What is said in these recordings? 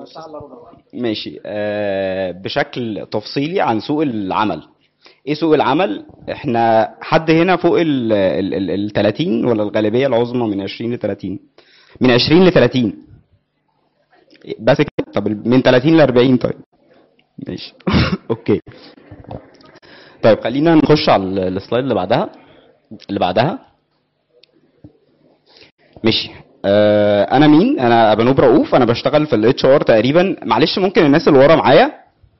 ماشي آه بشكل تفصيلي عن سوق العمل ايه سوق العمل احنا حد هنا فوق ال ال ال ال 30 ولا الغالبيه العظمى من 20 ل 30 من 20 ل 30 بس كده طب من 30 ل 40 طيب ماشي اوكي طيب خلينا نخش على ال- السلايد اللي بعدها اللي بعدها ماشي آه انا مين انا ابانوب رؤوف انا بشتغل في الاتش ار تقريبا معلش ممكن الناس اللي ورا معايا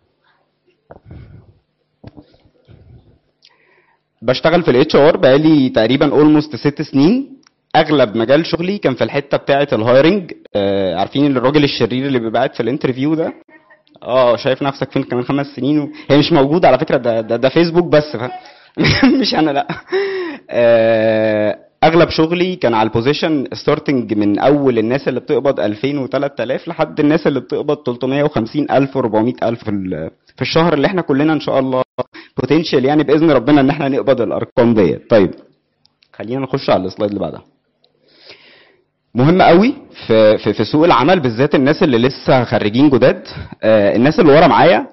بشتغل في الاتش ار بقالي تقريبا اولموست ست سنين اغلب مجال شغلي كان في الحته بتاعه الهايرنج آه عارفين الراجل الشرير اللي بيبقى قاعد في الانترفيو ده اه شايف نفسك فين كمان خمس سنين و... هي مش موجوده على فكره ده ده, ده فيسبوك بس ف... مش انا لا آه اغلب شغلي كان على البوزيشن ستارتنج من اول الناس اللي بتقبض 2000 و3000 لحد الناس اللي بتقبض 350 الف و400 الف في ال- في الشهر اللي احنا كلنا ان شاء الله بوتنشال يعني باذن ربنا ان احنا نقبض الارقام ديت طيب خلينا نخش على السلايد اللي بعدها مهم قوي في في في سوق العمل بالذات الناس اللي لسه خريجين جداد آه الناس اللي ورا معايا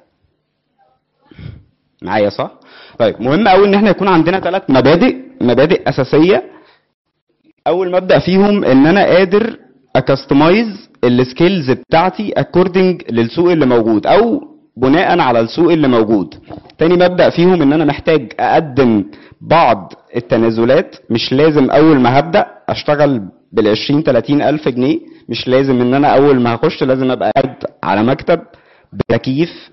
معايا صح طيب مهم قوي ان احنا يكون عندنا ثلاث مبادئ مبادئ اساسيه اول مبدا فيهم ان انا قادر اكستمايز السكيلز بتاعتي اكوردنج للسوق اللي موجود او بناء على السوق اللي موجود تاني مبدا فيهم ان انا محتاج اقدم بعض التنازلات مش لازم اول ما هبدا اشتغل بال 20 30 الف جنيه مش لازم ان انا اول ما هخش لازم ابقى قاعد على مكتب بتكييف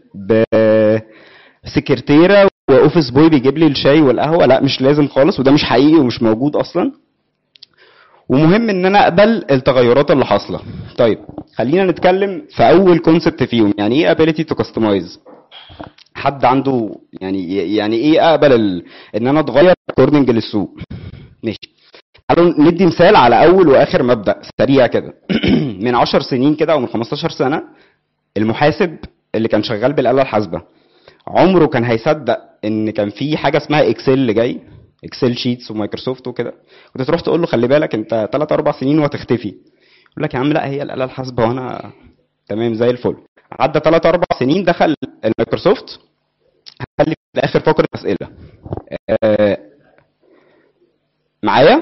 بسكرتيره واوفيس بوي بيجيب لي الشاي والقهوه لا مش لازم خالص وده مش حقيقي ومش موجود اصلا ومهم ان انا اقبل التغيرات اللي حاصله طيب خلينا نتكلم في اول كونسبت فيهم يعني ايه ability to customize حد عنده يعني يعني ايه اقبل ال... ان انا اتغير according للسوق ماشي تعالوا ندي مثال على اول واخر مبدا سريع كده من 10 سنين كده او من 15 سنه المحاسب اللي كان شغال بالاله الحاسبه عمره كان هيصدق ان كان في حاجه اسمها اكسل جاي اكسل شيتس ومايكروسوفت وكده كنت تروح تقول له خلي بالك انت 3 4 سنين وهتختفي يقول لك يا عم لا هي الاله الحاسبه وانا تمام زي الفل عدى 3 4 سنين دخل المايكروسوفت هخلي في الاخر فقره اسئله آه، معايا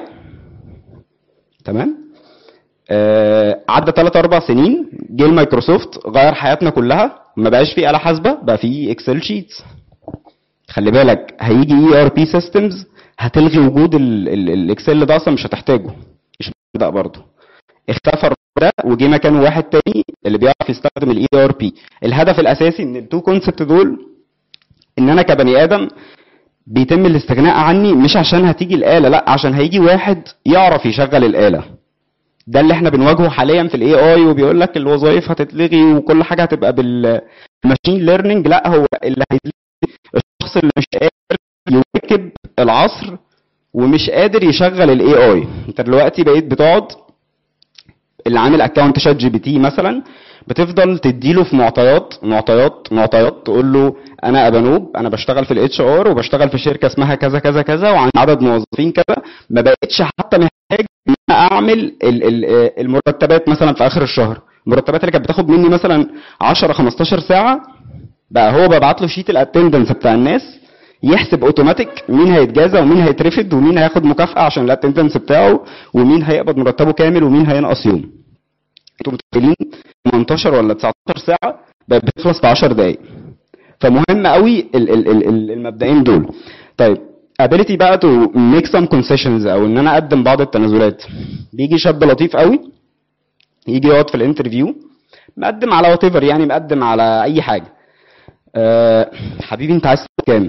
تمام آه، عدى 3 4 سنين جه المايكروسوفت غير حياتنا كلها ما بقاش في آلة حاسبة بقى في اكسل شيتس خلي بالك هيجي اي ار بي سيستمز هتلغي وجود ال- ال- الاكسل ده اصلا مش هتحتاجه مش ده برضه اختفى الراجل ده وجه مكانه واحد تاني اللي بيعرف يستخدم الاي ار بي الهدف الاساسي من التو كونسبت دول ان انا كبني ادم بيتم الاستغناء عني مش عشان هتيجي الاله لا عشان هيجي واحد يعرف يشغل الاله ده اللي احنا بنواجهه حاليا في الاي اي وبيقول لك الوظائف هتتلغي وكل حاجه هتبقى بالماشين ليرنينج لا هو اللي هيتلغي الشخص اللي مش قادر يواكب العصر ومش قادر يشغل الاي اي انت دلوقتي بقيت بتقعد اللي عامل اكونت شات جي بي تي مثلا بتفضل تديله في معطيات معطيات معطيات تقول له انا ابانوب انا بشتغل في الاتش ار وبشتغل في شركه اسمها كذا كذا كذا وعندي عدد موظفين كذا ما بقتش حتى محتاج ان انا اعمل ال- ال- المرتبات مثلا في اخر الشهر المرتبات اللي كانت بتاخد مني مثلا 10 15 ساعه بقى هو ببعت له شيت الاتندنس بتاع الناس يحسب اوتوماتيك مين هيتجازى ومين هيترفد ومين هياخد مكافاه عشان الاتندنس بتاعه ومين هيقبض مرتبه كامل ومين هينقص يوم انتوا متخيلين 18 ولا 19 ساعه بقت بتخلص في 10 دقائق فمهم قوي ال- ال- ال- ال- المبدئين دول طيب ability بقى to make some concessions او ان انا اقدم بعض التنازلات بيجي شاب لطيف قوي يجي يقعد في الانترفيو مقدم على وات ايفر يعني مقدم على اي حاجه أه حبيبي انت عايز تاخد كام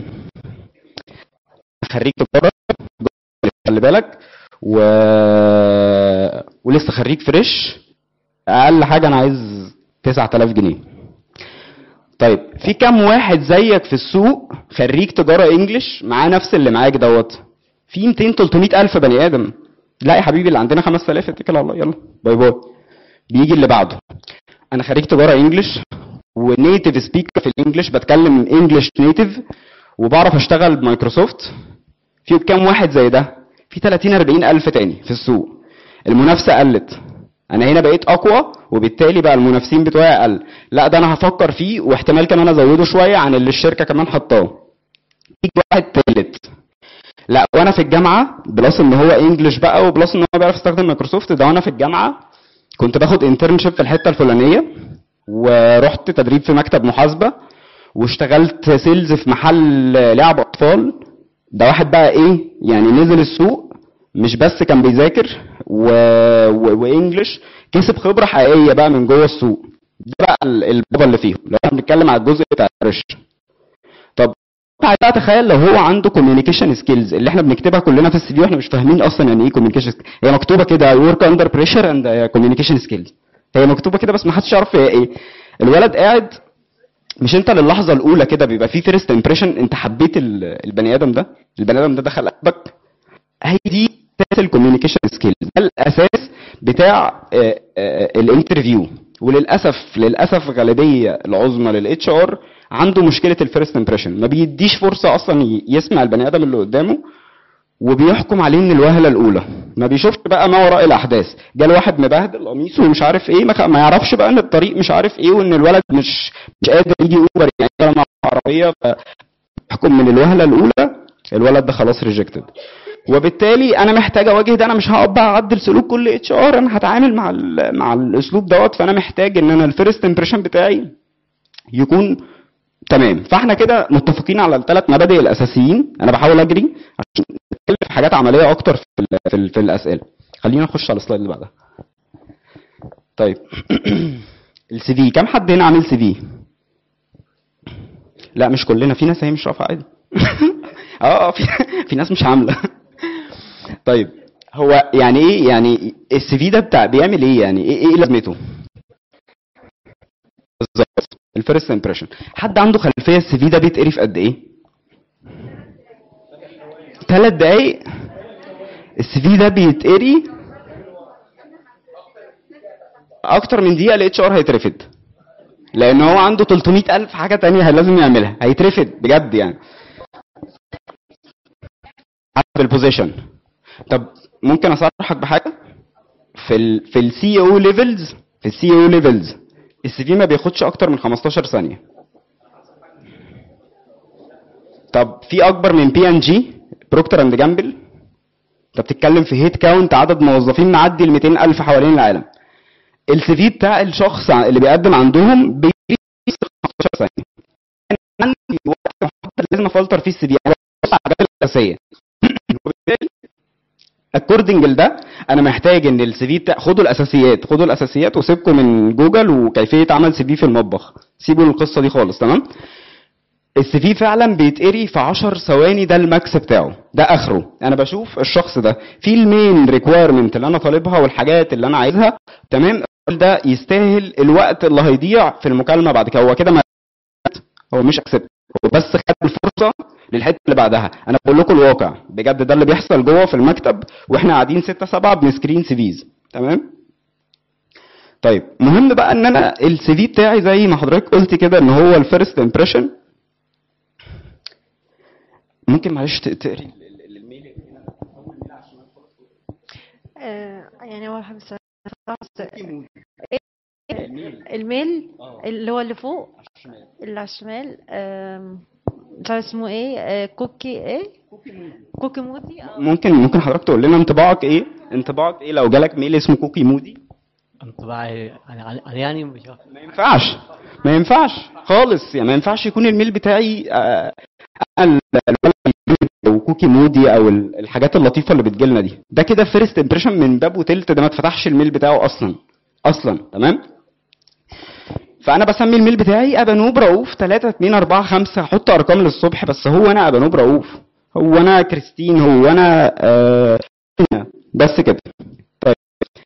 خريج تجاره خلي بالك و... ولسه خريج فريش اقل حاجه انا عايز 9000 جنيه طيب في كام واحد زيك في السوق خريج تجاره انجلش معاه نفس اللي معاك دوت في 200 300 الف بني ادم لا يا حبيبي اللي عندنا 5000 اتكل على الله يلا باي باي بيجي اللي بعده انا خريج تجاره انجلش ونيتيف سبيكر في الانجليش بتكلم انجلش نيتيف وبعرف اشتغل بمايكروسوفت في كام واحد زي ده في 30 40 الف تاني في السوق المنافسه قلت انا هنا بقيت اقوى وبالتالي بقى المنافسين بتوعي اقل لا ده انا هفكر فيه واحتمال كمان ازوده شويه عن اللي الشركه كمان حطاه يجي واحد تالت لا وانا في الجامعه بلس ان هو انجلش بقى وبلس ان هو بيعرف يستخدم مايكروسوفت ده وانا في الجامعه كنت باخد انترنشيب في الحته الفلانيه ورحت تدريب في مكتب محاسبه واشتغلت سيلز في محل لعب اطفال ده واحد بقى ايه يعني نزل السوق مش بس كان بيذاكر و... و... وانجلش كسب خبره حقيقيه بقى من جوه السوق ده بقى ال- البابا اللي فيهم لو احنا بنتكلم على الجزء بتاع الرش طب تعالى بقى تخيل لو هو عنده كوميونيكيشن سكيلز اللي احنا بنكتبها كلنا في السي في واحنا مش فاهمين اصلا يعني ايه كوميونيكيشن هي مكتوبه كده ورك اندر بريشر اند كوميونيكيشن سكيلز هي مكتوبه كده بس ما حدش يعرف هي ايه الولد قاعد مش انت للحظه الاولى كده بيبقى في فيرست امبريشن انت حبيت ال- البني ادم ده البني ادم ده دخل قلبك هي دي اساس الكوميونيكيشن سكيلز ده الاساس بتاع آه، آه، الانترفيو وللاسف للاسف غالبيه العظمى للاتش ار عنده مشكله الفيرست امبريشن ما بيديش فرصه اصلا ي- يسمع البني ادم اللي قدامه وبيحكم عليه من الوهله الاولى ما بيشوفش بقى ما وراء الاحداث جال واحد مبهدل قميصه ومش عارف ايه ما, خ- ما يعرفش بقى ان الطريق مش عارف ايه وان الولد مش مش قادر يجي اوبر يعني أنا مع عربيه فيحكم من الوهله الاولى الولد ده خلاص ريجكتد وبالتالي انا محتاج اواجه ده انا مش هقعد بقى اعدل سلوك كل اتش ار انا هتعامل مع ال- مع الاسلوب دوت فانا محتاج ان انا الفيرست امبريشن بتاعي يكون تمام فاحنا كده متفقين على الثلاث مبادئ الاساسيين انا بحاول اجري عشان نتكلم في حاجات عمليه اكتر في ال في, ال في الاسئله خلينا نخش على السلايد اللي بعدها طيب السي في كم حد هنا عامل سي في لا مش كلنا في ناس هي مش رافعه عادي اه اه في في ناس مش عامله طيب هو يعني ايه يعني السي في ده بتاع بيعمل ايه يعني ايه ايه لازمته بالظبط الفيرست امبريشن حد عنده خلفيه السي في ده بيتقري في قد ايه ثلاث دقايق السي في ده بيتقري اكتر من دقيقه الاتش ار هيترفد لان هو عنده 300 الف حاجه تانية لازم يعملها هيترفد بجد يعني حسب البوزيشن طب ممكن اصرحك بحاجه في ال في السي او ليفلز في السي او ليفلز السي في ما بياخدش اكتر من 15 ثانيه طب في اكبر من بي ان جي بروكتر اند جامبل انت بتتكلم في هيت كاونت عدد موظفين معدي ال 200 الف حوالين العالم السي في بتاع الشخص اللي بيقدم عندهم بيجي 15 ثانيه أنا عندي وقت محدد لازم افلتر فيه السي في انا ببص على الحاجات الاساسيه وبالتالي اكوردنج لده انا محتاج ان السي في بتاع خدوا الاساسيات خدوا الاساسيات وسيبكم من جوجل وكيفيه عمل سي في في المطبخ سيبوا القصه دي خالص تمام السي في فعلا بيتقري في 10 ثواني ده الماكس بتاعه ده اخره انا بشوف الشخص ده في المين ريكويرمنت اللي انا طالبها والحاجات اللي انا عايزها تمام الراجل ده يستاهل الوقت اللي هيضيع في المكالمه بعد كده هو كده ما هو مش اكسبت هو بس خد الفرصه للحته اللي بعدها انا بقول لكم الواقع بجد ده اللي بيحصل جوه في المكتب واحنا قاعدين 6 7 بنسكرين سي فيز تمام طيب مهم بقى ان انا السي في بتاعي زي ما حضرتك قلت كده ان هو الفيرست امبريشن ممكن معلش ت- تقري آه، يعني هو حابب السؤال بس إيه الميل اللي هو اللي فوق اللي على الشمال آم، مش عارف اسمه ايه آه، كوكي ايه كوكي مودي اه ممكن ممكن حضرتك تقول لنا انطباعك ايه انطباعك ايه لو جالك ميل اسمه كوكي مودي انطباعي يعني يعني- يعني مش عارف. ما ينفعش ما ينفعش خالص يعني ما ينفعش يكون الميل بتاعي آه، انا الولد او كوكي مودي او ال- الحاجات اللطيفه اللي بتجيلنا دي ده كده فيرست امبريشن من باب وتلت ده ما اتفتحش الميل بتاعه اصلا اصلا تمام فانا بسمي الميل بتاعي ابانوب رؤوف 3 2 4 5 هحط ارقام للصبح بس هو انا ابانوب رؤوف هو انا كريستين هو انا آه بس كده طيب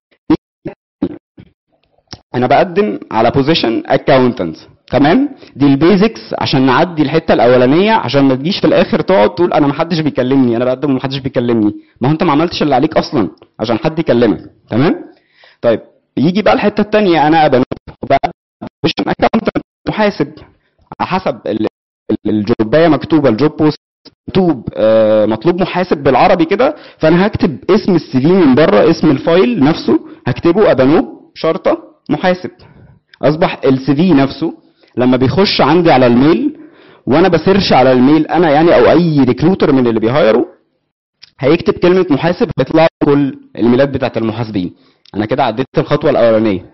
انا بقدم على بوزيشن اكاونتنت تمام دي البيزكس عشان نعدي الحته الاولانيه عشان ما تجيش في الاخر تقعد تقول انا ما حدش بيكلمني انا بقدم وما حدش بيكلمني ما هو انت ما عملتش اللي عليك اصلا عشان حد يكلمك تمام طيب يجي بقى الحته الثانيه انا ابقى بقدم بوزيشن اكاونتنت محاسب على حسب ال- ال- الجوبايه مكتوبه الجوب بوست مكتوب آه، مطلوب محاسب بالعربي كده فانا هكتب اسم السي في من بره اسم الفايل نفسه هكتبه ابانوب شرطه محاسب اصبح السي في نفسه لما بيخش عندي على الميل وانا بسيرش على الميل انا يعني او اي ريكروتر من اللي بيهايروا هيكتب كلمه محاسب هيطلع له كل الميلاد بتاعت المحاسبين انا كده عديت الخطوه الاولانيه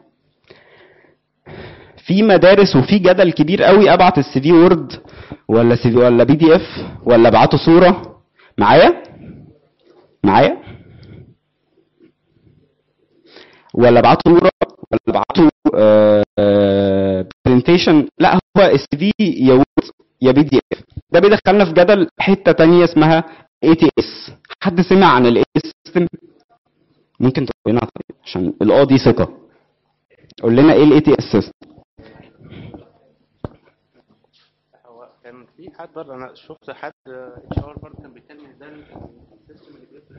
في مدارس وفي جدل كبير قوي ابعت السي في وورد ولا سي في ولا بي دي اف ولا ابعته صوره معايا معايا ولا ابعته صوره ولا ابعته برزنتيشن لا هو السي في يا وورد يا بي دي اف ده بيدخلنا في جدل حته تانية اسمها اي تي اس حد سمع عن الاي اس سيستم ممكن تقول لنا طيب عشان القاضي ثقه قول لنا ايه الاي تي اس سيستم هو كان في حد برضه انا شفت حد اتش ار برضه كان بيتكلم ان ده السيستم اللي بيفرق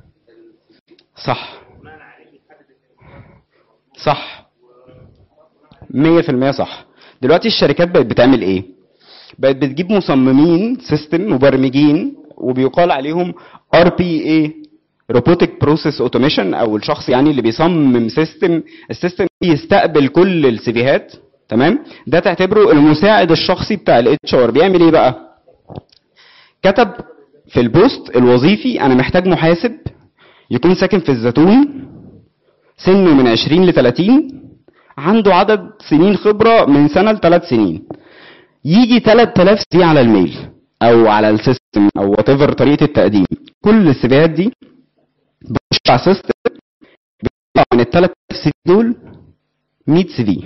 صح بناء عليه بيحدد صح 100% صح دلوقتي الشركات بقت بتعمل ايه بقت بتجيب مصممين سيستم مبرمجين وبيقال عليهم ار بي اي روبوتك بروسيس اوتوميشن او الشخص يعني اللي بيصمم سيستم السيستم يستقبل كل السيفيهات تمام ده تعتبره المساعد الشخصي بتاع الاتش ار بيعمل ايه بقى كتب في البوست الوظيفي انا محتاج محاسب يكون ساكن في الزيتون سنه من 20 ل 30 عنده عدد سنين خبرة من سنة لثلاث سنين يجي 3000 سي على الميل او على السيستم او وات ايفر طريقة التقديم كل السيفيهات دي بتخش على السيستم بيطلع من ال 3000 سي دول 100 سي في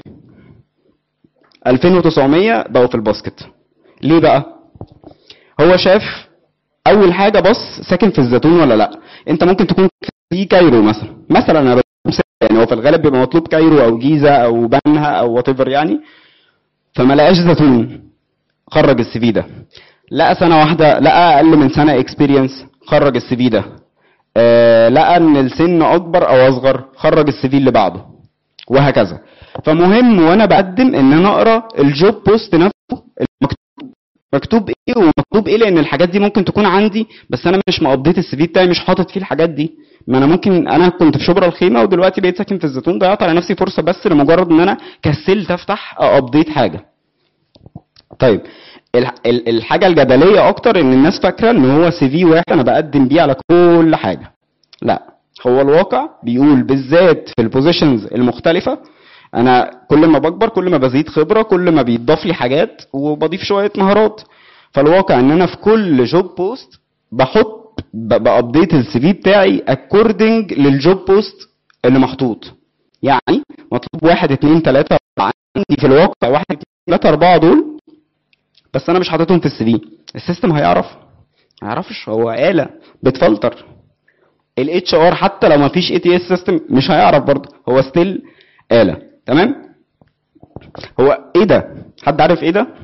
2900 بقوا في الباسكت ليه بقى هو شاف اول حاجه بص ساكن في الزيتون ولا لا انت ممكن تكون في كايرو مثلا مثلا انا بمثال يعني هو في الغالب بيبقى مطلوب كايرو او جيزه او بنها او وات ايفر يعني فما لقاش زيتون خرج السي في ده لقى سنه واحده لقى اقل من سنه اكسبيرينس خرج السي في ده آه لقى ان السن اكبر او اصغر خرج السي في اللي بعده وهكذا فمهم وانا بقدم ان انا اقرا الجوب بوست نفسه المكتوب مكتوب ايه ومطلوب ايه لان الحاجات دي ممكن تكون عندي بس انا مش مقضيت السي في بتاعي مش حاطط فيه الحاجات دي ما انا ممكن انا كنت في شبرا الخيمه ودلوقتي بقيت ساكن في الزيتون ضيعت على نفسي فرصه بس لمجرد ان انا كسلت افتح ابديت حاجه طيب ال- ال- الحاجه الجدليه اكتر ان الناس فاكره ان هو سي في واحد انا بقدم بيه على كل حاجه لا هو الواقع بيقول بالذات في البوزيشنز المختلفه انا كل ما بكبر كل ما بزيد خبره كل ما بيضاف لي حاجات وبضيف شويه مهارات فالواقع ان انا في كل جوب بوست بحط ب- بابديت السي في بتاعي اكوردنج للجوب بوست اللي محطوط يعني مطلوب واحد اتنين تلاته أربعة. عندي في الواقع واحد اتنين تلاته اربعه دول بس انا مش حاططهم في السي في السيستم هيعرف ما يعرفش هو آلة بتفلتر الاتش ار حتى لو ما فيش اي تي اس سيستم مش هيعرف برضه هو ستيل آلة تمام هو ايه ده حد عارف ايه ده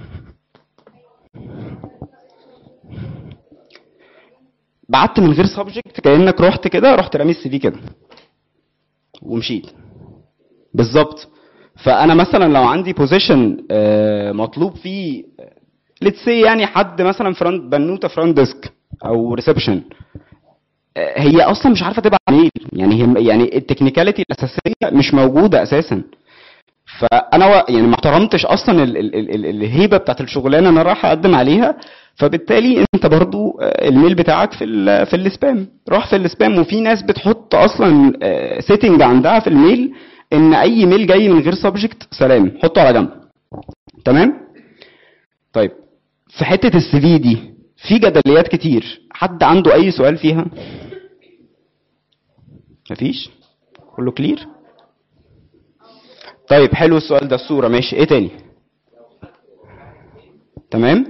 بعت من غير سبجكت كانك رحت كده رحت رامي السي في كده ومشيت بالظبط فانا مثلا لو عندي بوزيشن مطلوب فيه ليتس سي يعني حد مثلا فرونت بنوته فرونت ديسك او ريسبشن هي اصلا مش عارفه تبعت ميل يعني هي يعني التكنيكاليتي الاساسيه مش موجوده اساسا فانا و... يعني ما احترمتش اصلا ال... ال... ال... ال- الهيبه بتاعت الشغلانه انا رايح اقدم عليها فبالتالي انت برضو آه، الميل بتاعك في ال... في السبام روح في السبام وفي ناس بتحط اصلا سيتنج عندها في الميل ان اي ميل جاي من غير سبجكت سلام حطه على جنب تمام طيب في حته السي في دي في جدليات كتير حد عنده اي سؤال فيها مفيش كله كلير طيب حلو السؤال ده الصورة ماشي ايه تاني تمام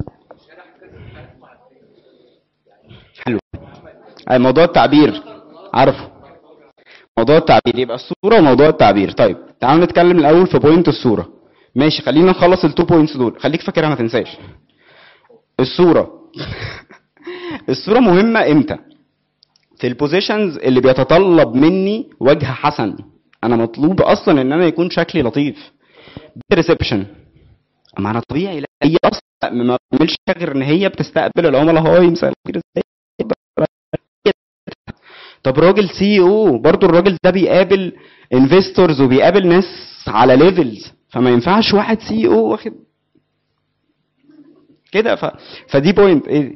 حلو أي موضوع التعبير عارفه موضوع التعبير يبقى الصورة وموضوع التعبير طيب تعالوا نتكلم الأول في بوينت الصورة ماشي خلينا نخلص التو بوينتس دول خليك فاكرها ما تنساش الصورة الصورة مهمة امتى في البوزيشنز اللي بيتطلب مني وجه حسن انا مطلوب اصلا ان انا يكون شكلي لطيف ريسبشن ما انا طبيعي لا هي اصلا ما بتعملش حاجه غير ان هي بتستقبل العملاء هاي مساء الخير ازاي طب راجل سي او برضه الراجل ده بيقابل انفستورز وبيقابل ناس على ليفلز فما ينفعش واحد سي او واخد كده ف... فدي بوينت ايه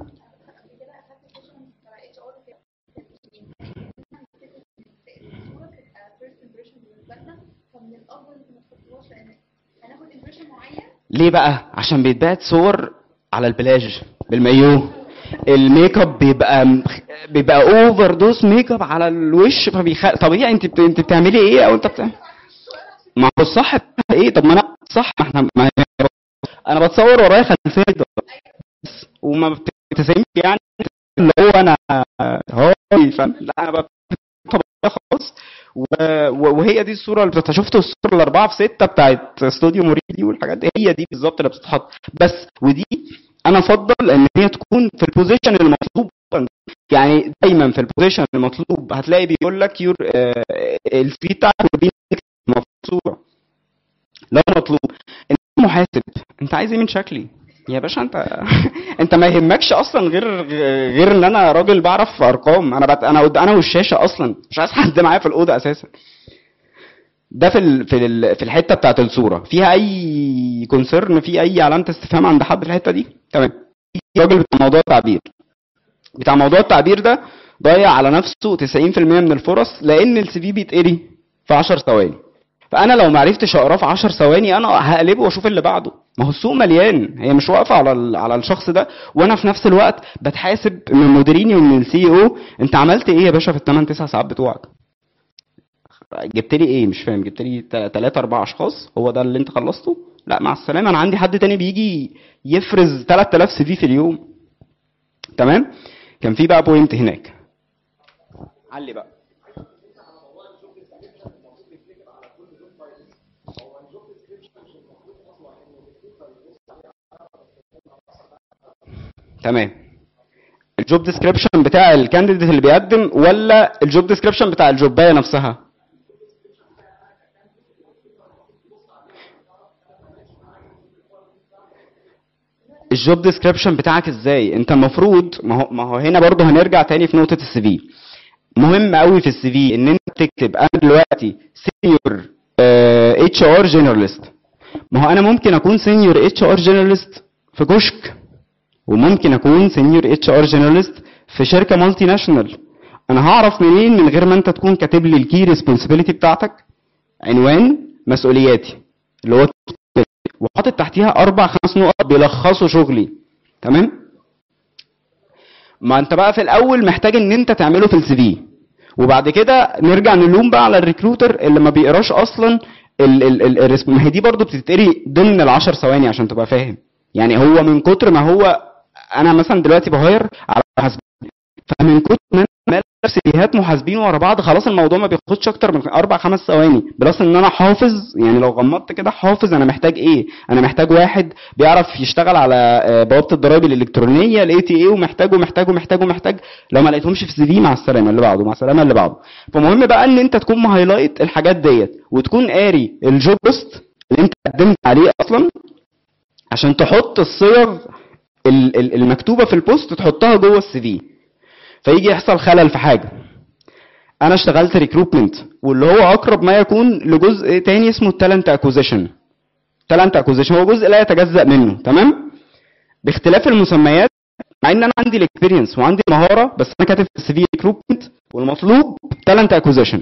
ليه بقى عشان بيتبعت صور على البلاج بالمايو الميك اب بيبقى بيبقى اوفر دوز ميك اب على الوش فبيخ... طبيعي انت بت... انت بتعملي ايه او انت بتعمل ما هو الصح بتاعها ايه طب ما انا صح ما احنا ما انا بتصور ورايا خلفيه بس وما بتبتسمش يعني اللي هو انا هاي فاهم لا انا ببقى طبيعي خلاص و... و- وهي دي الصوره اللي بتت- شفت الصوره الاربعه في سته بتاعت استوديو موريدي والحاجات دي هي دي بالظبط اللي بتتحط بس ودي انا افضل ان هي تكون في البوزيشن المطلوب يعني دايما في البوزيشن المطلوب هتلاقي بيقول لك يور الفي بتاعك will be negative، المفروض صوره لو مطلوب انت محاسب انت عايز ايه من شكلي يا باشا انت انت ما يهمكش اصلا غير غير ان انا راجل بعرف ارقام انا بت... انا قد... انا والشاشه اصلا مش عايز حد معايا في الاوضه اساسا ده في ال... في ال... في الحته بتاعت الصوره فيها اي كونسيرن في اي علامه استفهام عند حد في الحته دي تمام الراجل بتاع موضوع التعبير بتاع موضوع التعبير ده ضيع على نفسه 90% من الفرص لان السي في بيتقري في 10 ثواني فانا لو ما عرفتش اقراه في 10 ثواني انا هقلبه واشوف اللي بعده ما هو السوق مليان هي مش واقفه على ال- على الشخص ده وانا في نفس الوقت بتحاسب من مديريني ومن السي او انت عملت ايه يا باشا في الثمان تسع ساعات بتوعك جبت لي ايه مش فاهم جبت لي 3 4 اشخاص هو ده اللي انت خلصته لا مع السلامه انا عندي حد تاني بيجي يفرز 3000 سي في في اليوم تمام كان في بقى بوينت هناك علي بقى تمام الجوب ديسكريبشن بتاع الكانديديت اللي بيقدم ولا الجوب ديسكريبشن بتاع الجوبايه نفسها الجوب ديسكريبشن بتاعك ازاي انت المفروض ما هو ما هو هنا برضه هنرجع تاني في نقطه السي في مهم قوي في السي في ان انت تكتب انا دلوقتي سينيور اتش ار جنراليست ما هو انا ممكن اكون سينيور اتش ار جنراليست في كشك وممكن اكون سينيور اتش ار جنراليست في شركه مالتي ناشونال انا هعرف منين من غير ما انت تكون كاتب لي الكي ريسبونسبيلتي بتاعتك عنوان مسؤولياتي اللي هو وحاطط تحتيها اربع خمس نقط بيلخصوا شغلي تمام ما انت بقى في الاول محتاج ان انت تعمله في السي في وبعد كده نرجع نلوم بقى على الريكروتر اللي ما بيقراش اصلا ال ال ال الريسب- ما هي دي برضو بتتقري ضمن العشر ثواني عشان تبقى فاهم يعني هو من كتر ما هو انا مثلا دلوقتي بهاير على محاسبين فمن كتر ما انا عمال سيفيهات محاسبين ورا بعض خلاص الموضوع ما بياخدش اكتر من اربع خمس ثواني بلس ان انا حافظ يعني لو غمضت كده حافظ انا محتاج ايه انا محتاج واحد بيعرف يشتغل على آه، بوابه الضرائب الالكترونيه الاي تي اي ومحتاجه محتاجه محتاجه محتاج لو ما لقيتهمش في سي في مع السلامه اللي بعده مع السلامه اللي بعده فمهم بقى ان انت تكون مهايلايت الحاجات ديت وتكون قاري الجوب بوست اللي انت قدمت عليه اصلا عشان تحط الصيغ ال- ال- المكتوبه في البوست تحطها جوه السي في فيجي يحصل خلل في حاجه انا اشتغلت ريكروتمنت واللي هو اقرب ما يكون لجزء تاني اسمه التالنت اكوزيشن تالنت اكوزيشن هو جزء لا يتجزا منه تمام باختلاف المسميات مع ان انا عندي الاكسبيرينس وعندي المهاره بس انا كاتب في السي في ريكروتمنت والمطلوب تالنت اكوزيشن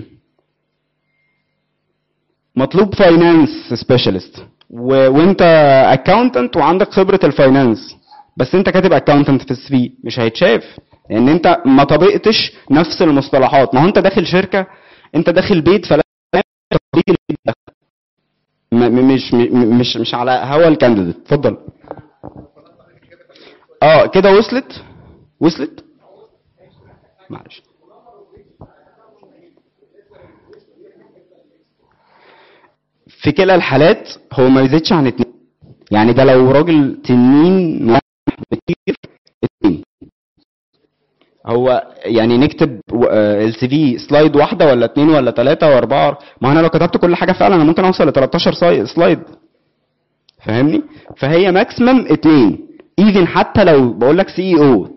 مطلوب فاينانس سبيشالست وانت اكاونتنت وعندك خبره الفاينانس بس انت كاتب اكاونتنت في السي في مش هيتشاف لان انت ما طبقتش نفس المصطلحات ما هو انت داخل شركه انت داخل بيت فلا تطبيق البيت ده م- م- مش م- مش مش على هوا الكانديديت اتفضل اه كده وصلت وصلت معلش في كلا الحالات هو ما يزيدش عن اتنين يعني ده لو راجل تنين واحد كتير اتنين هو يعني نكتب السي في سلايد واحده ولا اتنين ولا تلاته واربعه ما انا لو كتبت كل حاجه فعلا انا ممكن اوصل ل 13 ساي- سلايد فاهمني فهي ماكسيمم اتنين ايفن حتى لو بقول لك سي اي او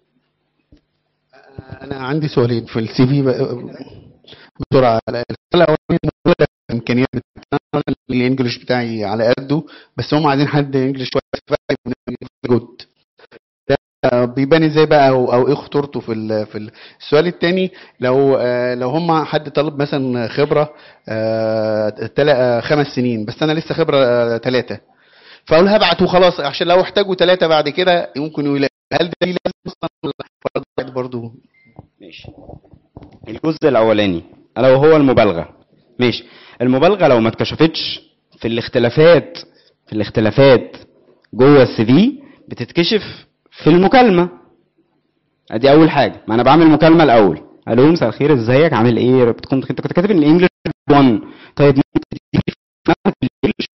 انا عندي سؤالين في السي في بسرعه السؤال الاولاني إن الامكانيات بتاعتنا الانجليش بتاعي على قده بس هم عايزين حد انجليش شويه جود ده بيبان ازاي بقى او او ايه خطورته في ال في ال السؤال الثاني لو آه، لو هم حد طالب مثلا خبره آه، تلا- آه، خمس سنين بس انا لسه خبره ثلاثه فاقول هبعت وخلاص عشان لو احتاجوا ثلاثه بعد كده ممكن يقول هل ده ليه لازم اصلا برضه ماشي الجزء الاولاني الا وهو المبالغه ماشي المبالغه لو ما اتكشفتش في الاختلافات في الاختلافات جوه السي في بتتكشف في المكالمه ادي اول حاجه ما انا بعمل مكالمه الاول الو مساء الخير ازيك عامل ايه بتكون انت كنت كاتب ان الانجليش 1 طيب ممكن تديني في نفسك الإنجليش؟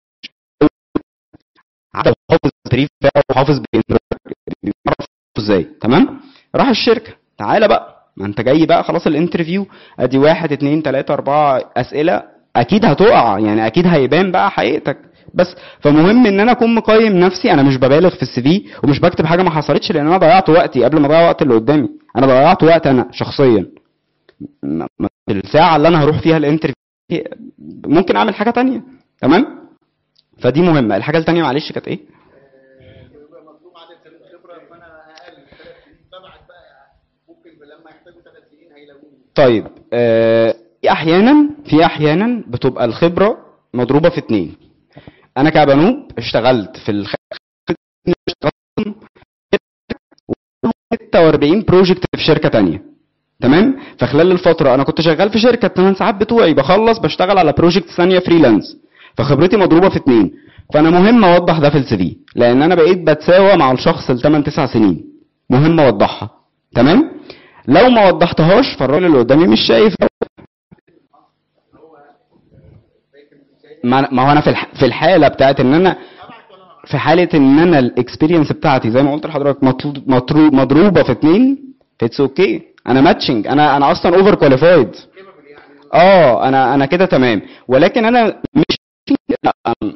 عدد حافظ تدريب بقى وحافظ بيعرف ازاي تمام راح الشركه تعالى بقى ما انت جاي بقى خلاص الانترفيو ادي واحد اتنين تلاته اربعه اسئله اكيد هتقع يعني اكيد هيبان بقى حقيقتك بس فمهم ان انا اكون مقيم نفسي انا مش ببالغ في السي في ومش بكتب حاجه ما حصلتش لان انا ضيعت وقتي قبل ما اضيع وقت اللي قدامي انا ضيعت وقت انا شخصيا م- م- الساعه اللي انا هروح فيها الانترفيو ممكن اعمل حاجه تانية تمام فدي مهمه الحاجه التانية معلش كانت ايه مطلوب عدد سنين خبره فانا اقل ثلاث سنين ببعت بقى ممكن لما يحتاجوا ثلاث سنين هيلاقوني طيب آه، في احيانا في احيانا بتبقى الخبره مضروبه في اتنين انا كبنوب اشتغلت في الخ... 46 بروجكت في شركه تانية تمام فخلال الفتره انا كنت شغال في شركه 8 ساعات بتوعي بخلص بشتغل على بروجكت ثانيه فريلانس فخبرتي مضروبه في اتنين فانا مهم اوضح ده في السي في لان انا بقيت بتساوى مع الشخص ال 8 9 سنين مهم اوضحها تمام لو ما وضحتهاش فالراجل اللي قدامي مش شايف ما ما هو انا في الح... في الحاله بتاعت ان انا في حاله ان انا الاكسبيرينس بتاعتي زي ما قلت لحضرتك مطلوب مطلوب مضروبه في اتنين اتس اوكي انا ماتشنج انا انا اصلا اوفر كواليفايد اه انا انا كده تمام ولكن انا مش لا، أم-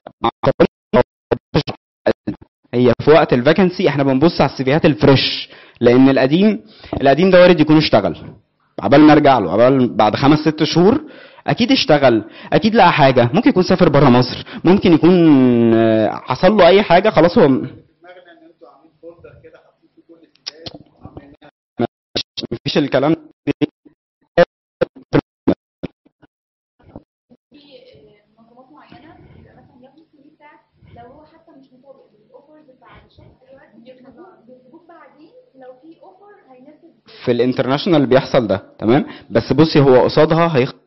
هي في وقت الفاكنسي احنا بنبص على السيفيهات الفريش لان القديم القديم ده وارد يكون اشتغل عبال ما ارجع له عبال بعد خمس ست شهور اكيد اشتغل اكيد لقى حاجه ممكن يكون سافر بره مصر ممكن يكون آه، حصل له اي حاجه خلاص هو دماغنا ان انتوا عاملين فولدر كده حاطين فيه كل السيدات وعاملينها مفيش الكلام ده. في منظمات معينه بيبقى مثلا ياخدوا السي في بتاعك لو هو حتى مش مطابق للاوفرز بتاع الشخص بيطلبوك بعدين لو في اوفر هيناسب في الانترناشونال بيحصل ده تمام بس بصي هو قصادها هيخ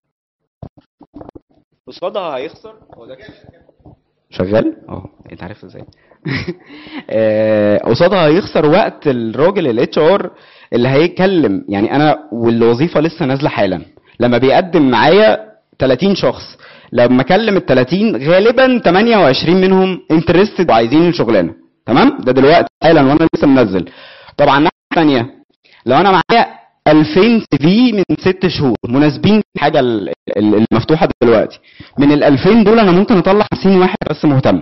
قصادها هيخسر هو ده شغال اه انت عارف ازاي آه، قصادها هيخسر وقت الراجل الاتش ار اللي هيتكلم يعني انا والوظيفه لسه نازله حالا لما بيقدم معايا 30 شخص لما اكلم ال 30 غالبا 28 منهم انترستد وعايزين الشغلانه تمام ده دلوقتي حالا وانا لسه منزل طبعا الناحيه الثانيه لو انا معايا 2000 سي في من ست شهور مناسبين الحاجه ال- ال- المفتوحه دلوقتي من ال 2000 دول انا ممكن اطلع 50 واحد بس مهتم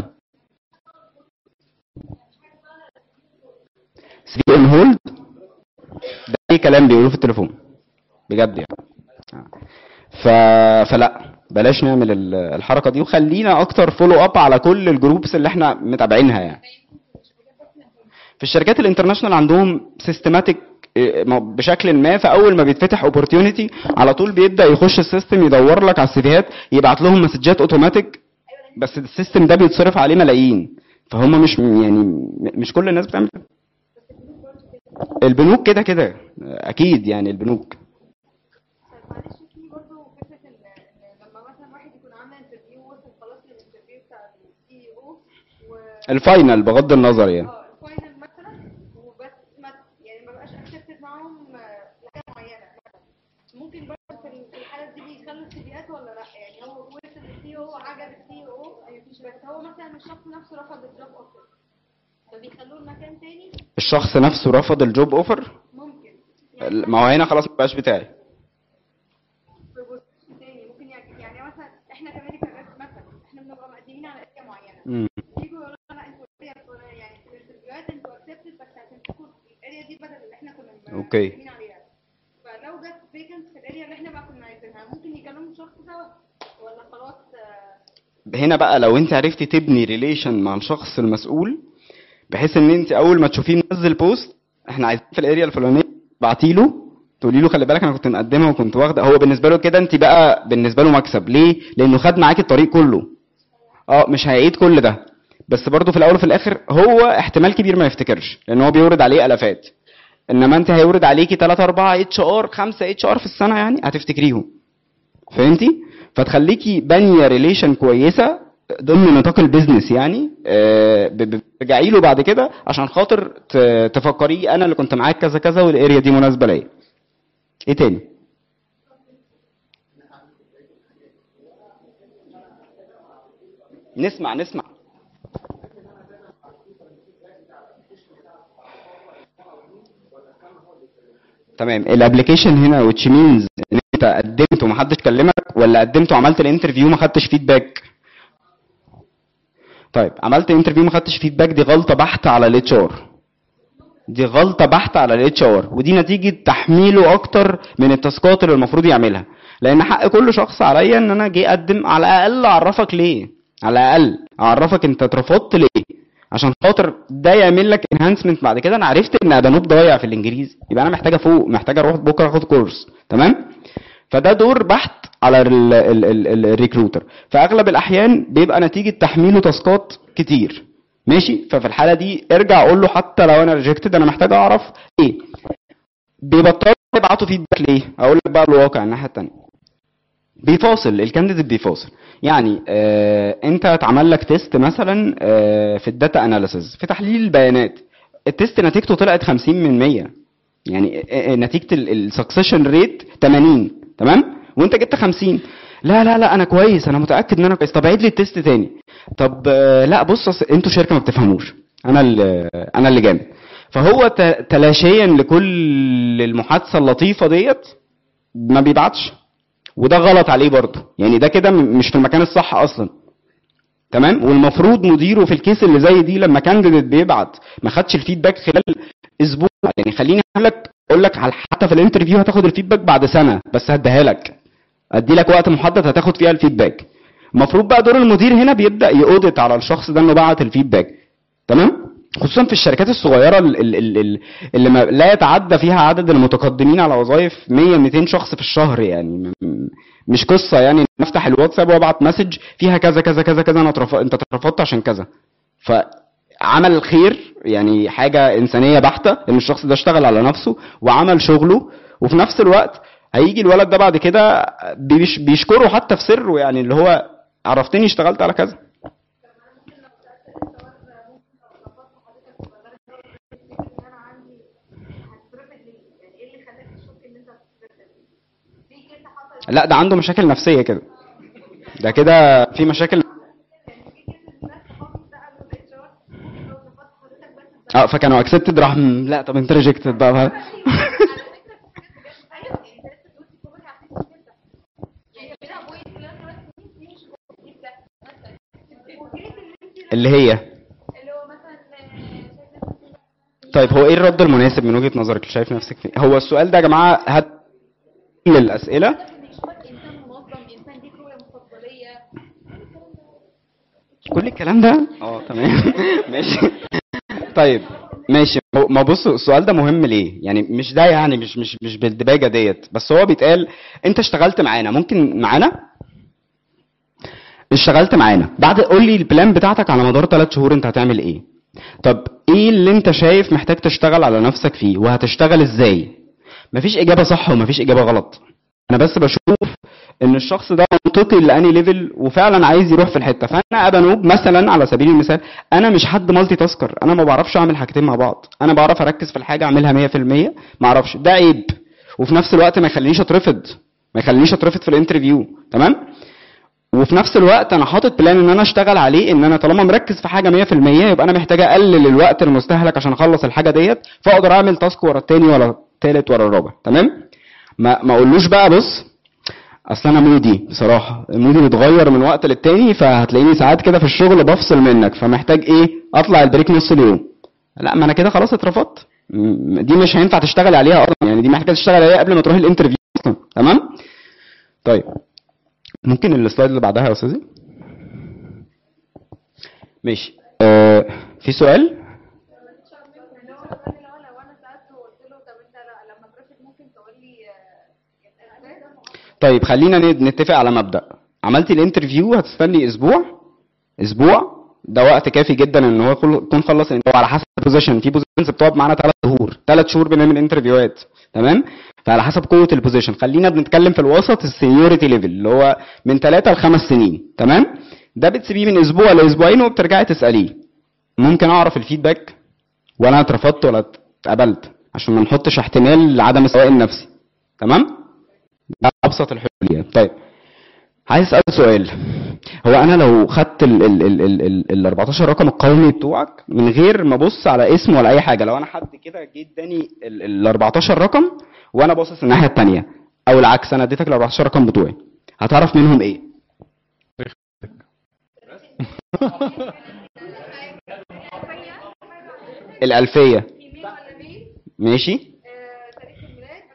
سي في اون هولد ده اي كلام بيقولوه في التليفون بجد يعني ف... فلا بلاش نعمل ال- الحركه دي وخلينا اكتر فولو اب على كل الجروبس اللي احنا متابعينها يعني في الشركات الانترناشونال عندهم سيستماتيك بشكل ما فاول ما بيتفتح اوبورتيونيتي على طول بيبدا يخش السيستم يدور لك على السيفيهات يبعت لهم مسجات اوتوماتيك بس السيستم ده بيتصرف عليه ملايين فهم مش يعني مش كل الناس بتعمل كده. البنوك كده كده اكيد يعني البنوك معلش في برضه فكره ان إن لما مثلا واحد يكون عامل انترفيو وصل خلاص للانترفيو بتاع السي او و الفاينل بغض النظر يعني اه الفاينل مثلا وبس ما يعني ما بقاش اكسبتد معاهم آه، لحاجه معينه مثلا ممكن برضه في ال- في الحالات دي بيخلوا السيفيات ولا لا يعني هو وصل للسي او عجب السي او بس هو مثلا الشخص نفسه رفض الجوب اوفر فبيخلوه لمكان تاني الشخص نفسه رفض الجوب اوفر ممكن ما هو هنا خلاص مبقاش بتاعي في بوزيشن تاني ممكن يعجب يعني مثلا احنا كميديكال ريب مثلا احنا بنبقى مقدمين على اريا معينه مم. اوكي مين عليها فلو جت فيكنت في الاريا اللي احنا بقى كنا عايزينها ممكن يكلموا شخص سوا ولا خلاص آه، هنا بقى لو انت عرفتي تبني ريليشن مع الشخص المسؤول بحيث ان انت اول ما تشوفيه منزل بوست احنا عايزين في الاريا الفلانيه تبعتي له تقولي له خلي بالك انا كنت مقدمه وكنت واخده هو بالنسبه له كده انت بقى بالنسبه له مكسب ليه لانه خد معاكي الطريق كله اه مش هيعيد كل ده بس برضه في الاول وفي الاخر هو احتمال كبير ما يفتكرش لان هو بيورد عليه الافات انما انت هيورد عليكي 3 4 اتش ار 5 اتش ار في السنه يعني هتفتكريهم فهمتي فتخليكي بانيه ريليشن كويسه ضمن نطاق البيزنس يعني آه، ب- ب- بترجعي له بعد كده عشان خاطر ت- تفكريه انا اللي كنت معاك كذا كذا والاريا دي مناسبه ليا ايه تاني نسمع نسمع تمام الابلكيشن هنا which means ان انت قدمت ومحدش كلمك ولا قدمت وعملت الانترفيو وما خدتش فيدباك طيب عملت انترفيو ما خدتش فيدباك دي غلطه بحته على الاتش ار دي غلطه بحته على الاتش ار ودي نتيجه تحميله اكتر من التاسكات اللي المفروض يعملها لان حق كل شخص عليا ان انا جاي اقدم على الاقل اعرفك ليه على الاقل اعرفك انت اترفضت ليه عشان خاطر ده يعمل لك انهانسمنت بعد كده انا عرفت ان ابانوب ضايع في الانجليزي يبقى انا محتاجه فوق محتاجه اروح بكره اخد كورس تمام فده دور بحت على ال- ال- ال- ال- الريكروتر في اغلب الاحيان بيبقى نتيجه تحميله تاسكات كتير ماشي ففي الحاله دي ارجع اقول له حتى لو انا ريجكتد انا محتاج اعرف ايه بيبطلوا يبعتوا فيدباك ليه اقول لك بقى الواقع الناحيه التانيه بيفاصل الكانديديت بيفاصل يعني آه انت اتعمل لك تيست مثلا آه في الداتا اناليسز في تحليل البيانات التيست نتيجته طلعت 50 من 100 يعني آه، آه، نتيجه السكسيشن ريت 80 تمام وانت جبت 50 لا لا لا انا كويس انا متاكد ان انا كويس طب عيد لي التيست تاني طب آه، لا بص أصل انتوا شركه ما بتفهموش انا اللي انا اللي جامد فهو ت- تلاشيا لكل المحادثه اللطيفه ديت ما بيبعتش وده غلط عليه برضه يعني ده كده م- مش في المكان الصح اصلا تمام والمفروض مديره في الكيس اللي زي دي لما كانديديت بيبعت ما خدش الفيدباك خلال اسبوع يعني خليني اقول لك اقول لك على حتى في الانترفيو هتاخد الفيدباك بعد سنه بس هديها لك ادي لك وقت محدد هتاخد فيها الفيدباك المفروض بقى دور المدير هنا بيبدا يأودت على الشخص ده انه بعت الفيدباك تمام خصوصا في الشركات الصغيره ال- ال- ال- ال- اللي ما لا يتعدى فيها عدد المتقدمين على وظائف 100 200 شخص في الشهر يعني م- م- مش قصه يعني افتح الواتساب وابعت مسج فيها كذا كذا كذا كذا انا اترف... انت اترفضت عشان كذا فعمل الخير يعني حاجه انسانيه بحته ان الشخص ده اشتغل على نفسه وعمل شغله وفي نفس الوقت هيجي الولد ده بعد كده بيش... بيشكره حتى في سره يعني اللي هو عرفتني اشتغلت على كذا ان انا عندي هتترفض ليه؟ يعني ايه اللي خلاك تشك ان انت هتترفض؟ في كده حصلت لا ده عنده مشاكل نفسيه كده ده كده في مشاكل يعني في كده الناس صحابي سالوا الاتش ار ممكن لو رفضت حضرتك بس اه فكانوا اكسبتد راح م- لا طب انت ريجكتد بقى على فكره في حاجات بجد ايوه يعني انت لسه بتقول في كومنت على فيسبوك كده يعني كده بوينت اللي انا ثلاث سنين دي مش بجيب ده مثلا وجريت اللي انت اللي هي اللي هو مثلا آه، شايف نفسك طيب هو ايه الرد المناسب من وجهه نظرك شايف نفسك فيه هو السؤال ده يا جماعه هات للاسئله بيشوفك انسان منظم انسان ليك رؤيه مستقبليه كل الكلام ده اه تمام ماشي طيب ماشي هو- ما بص السؤال ده مهم ليه يعني مش ده يعني مش مش مش بالدباجه ديت بس هو بيتقال انت اشتغلت معانا ممكن معانا اشتغلت معانا بعد قول لي البلان بتاعتك على مدار ثلاث شهور انت هتعمل ايه طب ايه اللي انت شايف محتاج تشتغل على نفسك فيه وهتشتغل ازاي مفيش اجابه صح ومفيش اجابه غلط انا بس بشوف ان الشخص ده منطقي لاني ليفل وفعلا عايز يروح في الحته فانا ابانوب مثلا على سبيل المثال انا مش حد مالتي تاسكر انا ما بعرفش اعمل حاجتين مع بعض انا بعرف اركز في الحاجه اعملها 100% ما اعرفش ده عيب وفي نفس الوقت ما يخلينيش اترفض ما يخلينيش اترفض في الانترفيو تمام وفي نفس الوقت انا حاطط بلان ان انا اشتغل عليه ان انا طالما مركز في حاجه 100% يبقى انا محتاج اقلل الوقت المستهلك عشان اخلص الحاجه ديت فاقدر اعمل تاسك ورا التاني ورا التالت ورا الرابع تمام ما ما اقولوش بقى بص اصل انا مودي بصراحه مودي بيتغير من وقت للتاني فهتلاقيني ساعات كده في الشغل بفصل منك فمحتاج ايه اطلع البريك نص اليوم لا ما انا كده خلاص اترفضت م- دي مش هينفع تشتغل عليها اصلا يعني دي محتاجه تشتغل عليها قبل ما تروح الانترفيو اصلا تمام طيب ممكن السلايد اللي بعدها يا استاذي ماشي آه في سؤال اللي هو مثلا لو لو انا سالته وقلت له طب انت ل- لما ترفض ممكن تقول لي آه، ازاي طيب خلينا ن- نتفق على مبدأ عملتي الانترفيو هتستني اسبوع اسبوع ده وقت كافي جدا ان هو يكون يكون خلص هو على حسب البوزيشن في بوزيشنز بتقعد معانا ثلاث شهور ثلاث شهور بنعمل انترفيوهات تمام فعلى حسب قوه البوزيشن خلينا بنتكلم في الوسط السينيورتي ليفل اللي هو من ثلاثة لخمس سنين تمام ده بتسيبيه من اسبوع لاسبوعين وبترجعي تساليه ممكن اعرف الفيدباك ولا اترفضت ولا اتقبلت عشان ما نحطش احتمال لعدم السواء النفسي تمام ده ابسط الحلول يعني طيب عايز اسال سؤال هو انا لو خدت ال ال ال ال ال ال 14 رقم القومي بتوعك من غير ما ابص على اسم ولا اي حاجه لو انا حد كده جه اداني ال ال 14 رقم وانا باصص الناحيه الثانيه او العكس انا اديتك ال 14 رقم بتوعي هتعرف منهم ايه الالفيه ايميل ولا ميل ماشي آه، تاريخ الميلاد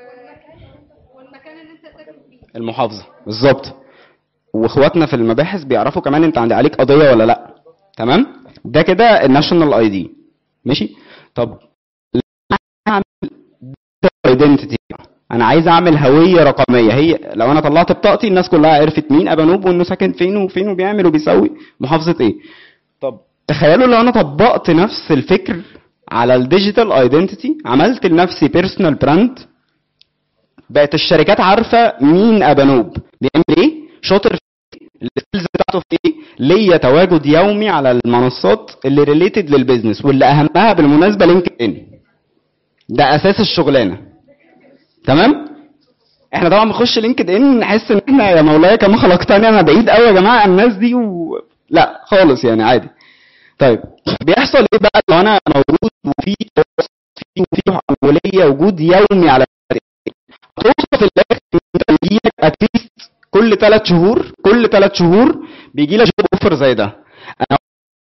و- والمكان اللي انت ساكن فيه المحافظه بالظبط واخواتنا في المباحث بيعرفوا كمان انت عند عليك قضيه ولا لا تمام ده كده الناشونال اي دي ماشي طب اعمل ايدنتيتي انا عايز اعمل هويه رقميه هي لو انا طلعت بطاقتي الناس كلها عرفت مين ابانوب وانه ساكن فين وفين وبيعمل وبيسوي محافظه ايه طب تخيلوا لو انا طبقت نفس الفكر على الديجيتال ايدنتيتي عملت لنفسي بيرسونال براند بقت الشركات عارفه مين ابانوب بيعمل ايه شاطر في إيه؟ السكيلز بتاعته في ايه ليا تواجد يومي على المنصات اللي ريليتد للبيزنس واللي اهمها بالمناسبه لينكد ان ده اساس الشغلانه تمام احنا طبعا بنخش لينكد ان نحس ان احنا يا مولاي كما خلقتني انا بعيد قوي يا جماعه عن الناس دي و... لا خالص يعني عادي طيب بيحصل ايه بقى لو انا موجود وفي في وفي وليا وجود يومي على توصل في الاخر إن انت بيجيلك اتليست كل ثلاث شهور كل ثلاث شهور بيجي لك جوب اوفر زي ده انا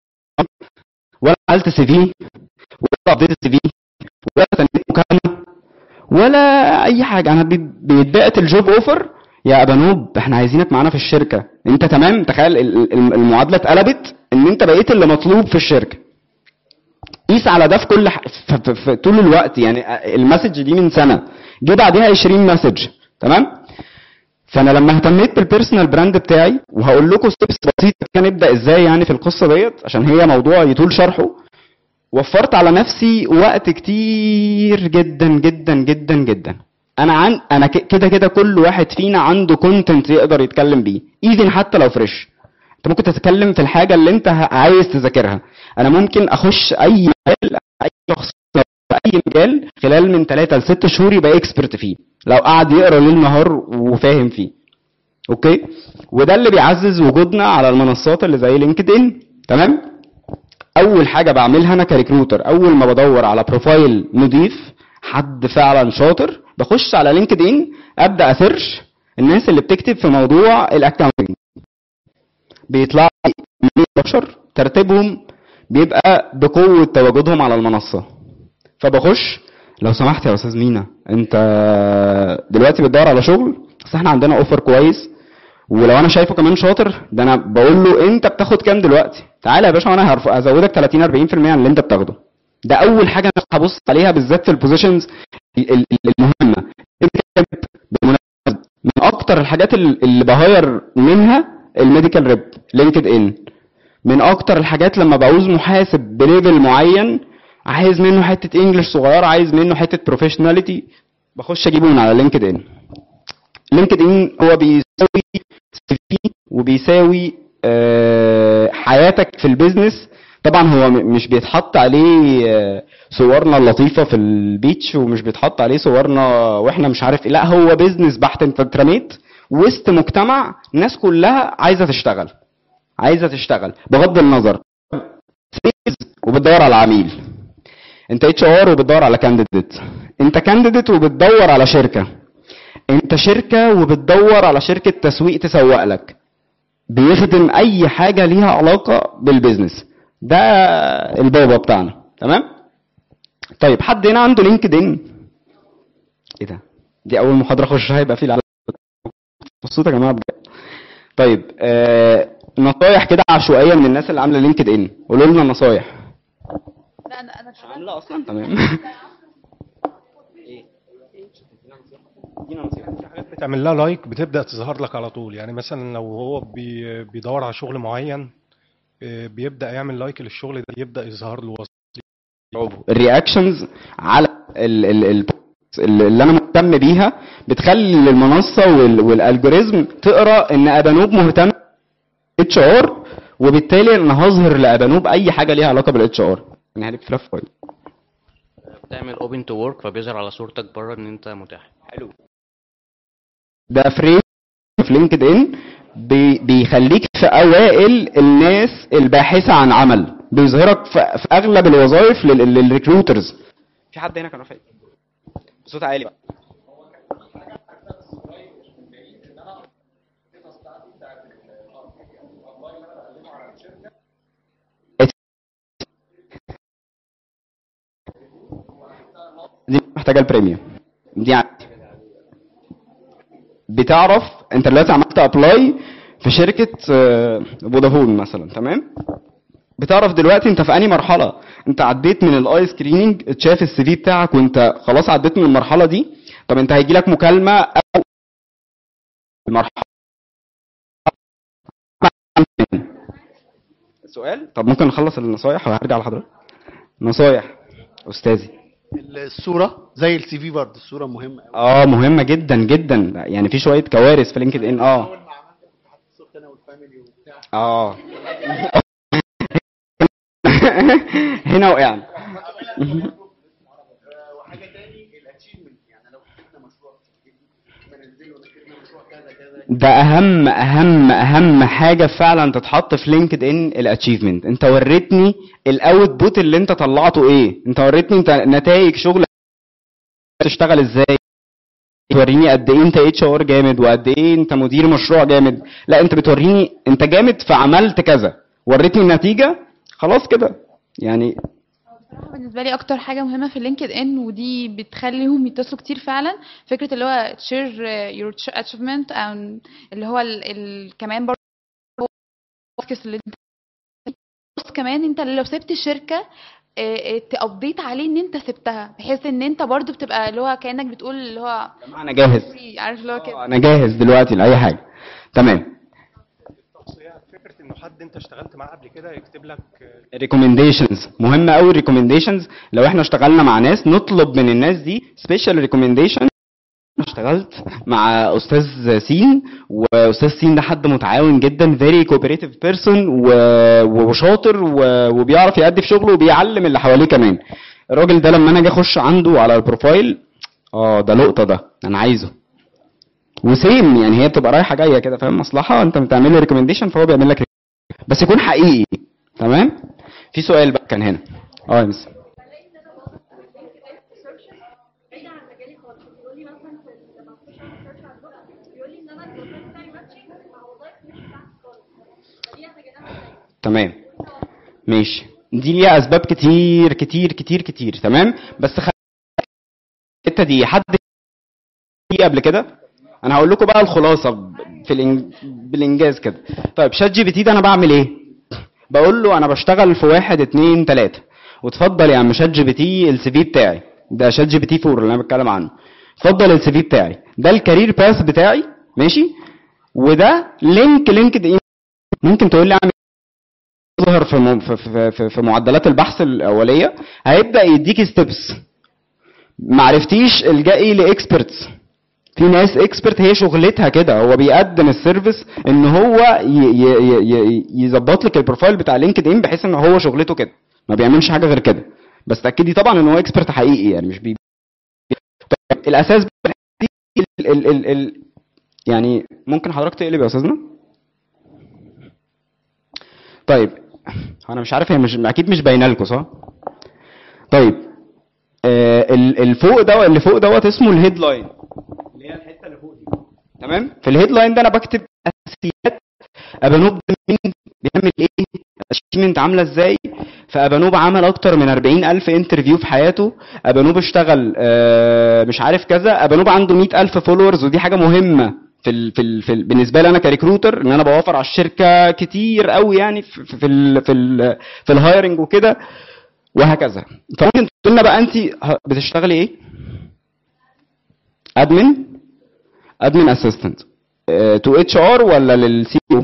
ولا عملت سي في ولا ابديت السي في ولا استنيت مكالمه ولا اي حاجه انا بي- بيتبعت الجوب اوفر يا ابانوب احنا عايزينك معانا في الشركه انت تمام تخيل ال- ال- المعادله اتقلبت ان انت بقيت اللي مطلوب في الشركه قيس على ده في كل ح... في, في, في طول الوقت يعني المسج دي من سنه جه بعديها 20 مسج تمام فانا لما اهتميت بالبيرسونال براند بتاعي وهقول لكم ستيبس بسيطه كان نبدا ازاي يعني في القصه ديت عشان هي موضوع يطول شرحه وفرت على نفسي وقت كتير جدا جدا جدا جدا انا عن انا ك- كده كده كل واحد فينا عنده كونتنت يقدر يتكلم بيه ايفن حتى لو فريش انت ممكن تتكلم في الحاجه اللي انت ه- عايز تذاكرها انا ممكن اخش اي مجال اي شخص لو في اي مجال خلال من 3 ل 6 شهور يبقى اكسبرت فيه لو قعد يقرا ليل نهار وفاهم فيه اوكي وده اللي بيعزز وجودنا على المنصات اللي زي لينكد ان تمام اول حاجه بعملها انا كريكروتر اول ما بدور على بروفايل نضيف حد فعلا شاطر بخش على لينكد ان ابدا اسيرش الناس اللي بتكتب في موضوع الاكونتنج بيطلع لي 100 بشر ترتيبهم بيبقى بقوه تواجدهم على المنصه فبخش لو سمحت يا استاذ مينا انت دلوقتي بتدور على شغل بس احنا عندنا اوفر كويس ولو انا شايفه كمان شاطر ده انا بقول له انت بتاخد كام دلوقتي تعالى يا باشا وانا هرف- هزودك 30 40% عن اللي انت بتاخده ده اول حاجه انا هبص عليها بالذات في البوزيشنز ال- ال- المهمه بالمناسبة، من اكتر الحاجات ال- اللي بهاير منها الميديكال ريب لينكد ان من اكتر الحاجات لما بعوز محاسب بليفل معين عايز منه حته انجلش صغيره عايز منه حته بروفيشناليتي بخش اجيبه من على لينكد ان لينكد ان هو بيساوي سي في وبيساوي آه، حياتك في البيزنس طبعا هو م- مش بيتحط عليه آه، صورنا اللطيفه في البيتش ومش بيتحط عليه صورنا واحنا مش عارف ايه لا هو بيزنس بحت انت اترميت وسط مجتمع الناس كلها عايزه تشتغل عايزه تشتغل بغض النظر سيلز وبتدور على عميل انت اتش ار وبتدور على كانديديت انت كانديديت وبتدور على شركه انت شركه وبتدور على شركه تسويق تسوق لك بيخدم اي حاجه ليها علاقه بالبيزنس ده البابا بتاعنا تمام طيب حد هنا عنده لينكد ان ايه ده دي اول محاضره اخشها يبقى في العدد مبسوط يا جماعه بجد طيب آه نصايح كده عشوائيه من الناس اللي عامله لينكد ان قولوا لنا نصايح لا انا انا عامله اصلا تمام بتعمل لها لايك بتبدأ تظهر لك على طول يعني مثلا لو هو بي بيدور على شغل معين آه، بيبدأ يعمل لايك للشغل ده يبدأ يظهر له وظيفة. برافو الرياكشنز على ال ال ال اللي انا مهتم بيها بتخلي المنصه وال والالجوريزم تقرا ان ابانوب مهتم اتش ار وبالتالي انا هظهر لابانوب اي حاجه ليها علاقه بالاتش ار يعني هلف لف كويس بتعمل اوبن تو ورك فبيظهر على صورتك بره ان انت متاح حلو ده فريم في لينكد ان بي- بيخليك في اوائل الناس الباحثه عن عمل بيظهرك في في اغلب الوظائف لل- للريكروترز في حد هنا كان رافع إيده؟ صوت عالي بقى دي محتاجه البريميوم دي عندي بتعرف انت دلوقتي عملت ابلاي في شركه آه، فودافون مثلا تمام بتعرف دلوقتي انت في انهي مرحله انت عديت من الاي سكريننج اتشاف السي في بتاعك وانت خلاص عديت من المرحله دي طب انت هيجي لك مكالمه او المرحله سؤال طب ممكن نخلص النصايح وهرجع لحضرتك نصايح استاذي الصوره زي السي في برضه الصوره مهمه قوي اه مهمه جدا جدا يعني في شويه كوارث في لينكد ان اه صورت انا والفاميلي وبتاع اه هنا وقعنا وحاجه تاني الاتشيفمنت يعني لو كتبنا مشروع بنزله كتبنا مشروع كذا كذا ده اهم اهم اهم حاجه فعلا تتحط في لينكد ان الاتشيفمنت انت وريتني الاوت بوت اللي انت طلعته ايه انت وريتني انت نتائج شغل تشتغل ازاي توريني قد ايه انت اتش ار جامد وقد ايه انت مدير مشروع جامد لا انت بتوريني انت جامد فعملت كذا وريتني النتيجه خلاص كده يعني بالنسبه لي اكتر حاجه مهمه في اللينكد ان ودي بتخليهم يتصلوا كتير فعلا فكره اللي هو تشير يور اتشيفمنت اللي هو ال ال كمان برضه الفوكس اللي انت بص كمان انت لو سبت الشركه تابديت عليه ان انت سبتها بحيث ان انت برضو بتبقى اللي هو كانك بتقول اللي هو انا جاهز عارف اللي هو كده انا جاهز دلوقتي لاي حاجه تمام التوصية فكرة انه حد انت اشتغلت معاه قبل كده يكتب لك آه، ريكومنديشنز مهم قوي الريكومنديشنز لو احنا اشتغلنا مع ناس نطلب من الناس دي سبيشال ريكومنديشن اشتغلت مع استاذ سين واستاذ سين ده حد متعاون جدا فيري كوبريتيف بيرسون وشاطر و- وبيعرف يأدي في شغله وبيعلم اللي حواليه كمان الراجل ده لما انا اجي اخش عنده على البروفايل اه ده لقطه ده انا عايزه وسيم يعني هي بتبقى رايحه جايه كده فاهم مصلحه انت بتعمل له ريكومنديشن فهو بيعمل لك بس يكون حقيقي تمام في سؤال بقى كان هنا اه يا مس بعيد عن مجالي خالص بيقول لي مثلا في لما بخش اعمل سيرش على الجوجل بيقول لي ان انا البروفايل بتاعي ماتشنج مع وظائف مش بتاعتي خالص فدي اتجنبها ازاي؟ تمام ماشي دي ليها اسباب كتير كتير كتير كتير تمام بس خ... الحته دي حد دي قبل كده انا هقول لكم بقى الخلاصه ب- في الإنج... بالانجاز كده طيب شات جي بي تي ده انا بعمل ايه بقول له انا بشتغل في واحد اتنين تلاته وتفضل يا عم شات جي بي تي السي في بتاعي ده شات جي بي تي 4 اللي انا بتكلم عنه اتفضل السي في بتاعي ده الكارير باث بتاعي ماشي وده لينك لينكد ان ممكن تقول لي اعمل يظهر في م- في- في في- في معدلات البحث الاوليه هيبدا يديك ستيبس معرفتيش الجئي لاكسبرتس في ناس اكسبرت هي شغلتها كده هو بيقدم السيرفيس ان هو ي- ي- ي- ي- يظبط لك البروفايل بتاع لينكد ان بحيث ان هو شغلته كده ما بيعملش حاجه غير كده بس تاكدي طبعا ان هو اكسبرت حقيقي يعني مش بي طيب الاساس بقى دي ال ال ال ال يعني ممكن حضرتك تقلب يا استاذنا طيب انا مش عارف هي مش اكيد مش باينه لكم صح طيب آه ال- الفوق ده اللي فوق دوت اسمه الهيد لاين اللي هي الحته اللي فوق دي تمام في الهيد لاين ده انا بكتب اساسيات ابانوب ده مين بيعمل ايه اشيمنت عامله ازاي فابانوب عمل اكتر من 40 الف انترفيو في حياته ابانوب اشتغل آه، مش عارف كذا ابانوب عنده 100 الف فولورز ودي حاجه مهمه في ال في, ال في ال بالنسبه لي انا كريكروتر ان انا بوفر على الشركه كتير قوي يعني في في في ال في, ال في الهايرنج وكده وهكذا فممكن تقول لنا بقى انت ه- بتشتغلي ايه ادمن ادمن اسيستنت تو اتش ار ولا للسي او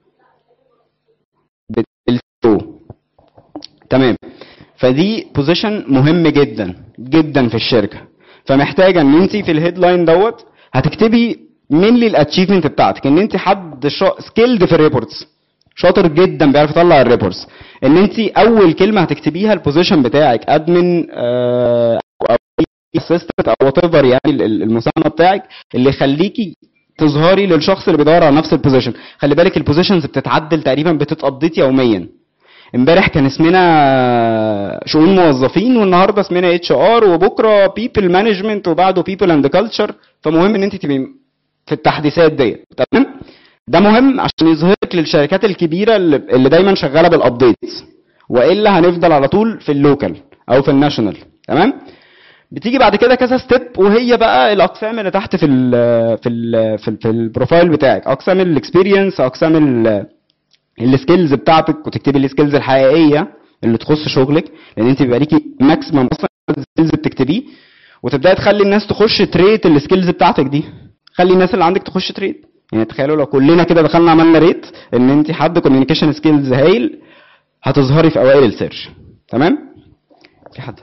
للسي او تمام فدي بوزيشن مهم جدا جدا في الشركه فمحتاجه ان انت في الهيدلاين دوت هتكتبي مينلي الاتشيفمنت بتاعتك ان انت حد سكيلد في الريبورتس شاطر جدا بيعرف يطلع الريبورتس ان انت اول كلمه هتكتبيها البوزيشن بتاعك ادمن او اسيستنت او وات ايفر يعني ال- ال- المسمى بتاعك اللي يخليكي تظهري للشخص اللي بيدور على نفس البوزيشن خلي بالك البوزيشنز بتتعدل تقريبا بتتابديت يوميا امبارح كان اسمنا شؤون موظفين والنهارده اسمنا اتش ار وبكره بيبل مانجمنت وبعده بيبل اند كلتشر فمهم ان انت تبقي في التحديثات ديت تمام ده مهم عشان يظهرك للشركات الكبيره اللي اللي دايما شغاله بالابديتس والا هنفضل على طول في اللوكال او في الناشونال تمام بتيجي بعد كده كذا ستيب وهي بقى الاقسام اللي تحت في ال في ال في, ال في البروفايل بتاعك اقسام الاكسبيرينس اقسام ال السكيلز بتاعتك وتكتبي السكيلز الحقيقيه اللي تخص شغلك لان انت بيبقى ليكي ماكسيمم اصلا سكيلز بتكتبيه وتبداي تخلي الناس تخش تريت السكيلز بتاعتك دي خلي الناس اللي عندك تخش تريت يعني تخيلوا لو كلنا كده دخلنا عملنا ريت ان انت حد كوميونيكيشن سكيلز هايل هتظهري في اوائل السيرش تمام في حد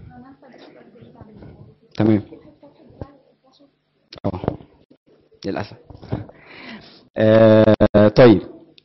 تمام اه للاسف آه طيب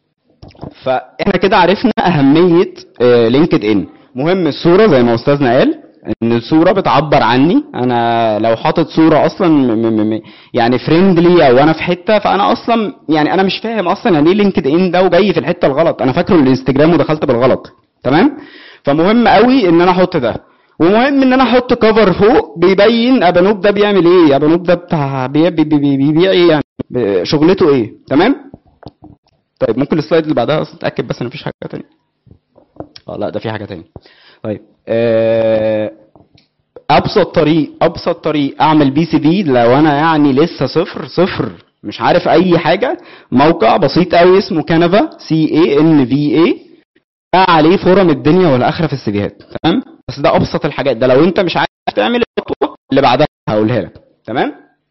فاحنا كده عرفنا اهميه لينكد ان مهم الصوره زي ما استاذنا قال ان الصوره بتعبر عني انا لو حاطط صوره اصلا م م م يعني فريندلي او انا في حته فانا اصلا يعني انا مش فاهم اصلا يعني ايه لينكد ان ده وجاي في الحته الغلط انا فاكره الانستجرام ودخلت بالغلط تمام فمهم قوي ان انا احط ده ومهم ان انا احط كفر فوق بيبين ابانوب ده بيعمل ايه ابانوب ده بتاع بي- بي- بي- بي- بيبيع ايه يعني ب- شغلته ايه تمام طيب ممكن السلايد اللي بعدها اصلا اتاكد بس ان مفيش حاجه تانية اه لا ده في حاجه تانية طيب آه، ابسط طريق ابسط طريق اعمل بي سي بي لو انا يعني لسه صفر صفر مش عارف اي حاجه موقع بسيط قوي اسمه كانفا سي اي ان في اي ده عليه فورم الدنيا والاخره في السيفيهات تمام بس ده ابسط الحاجات ده لو انت مش عارف تعمل الخطوه اللي بعدها هقولها لك تمام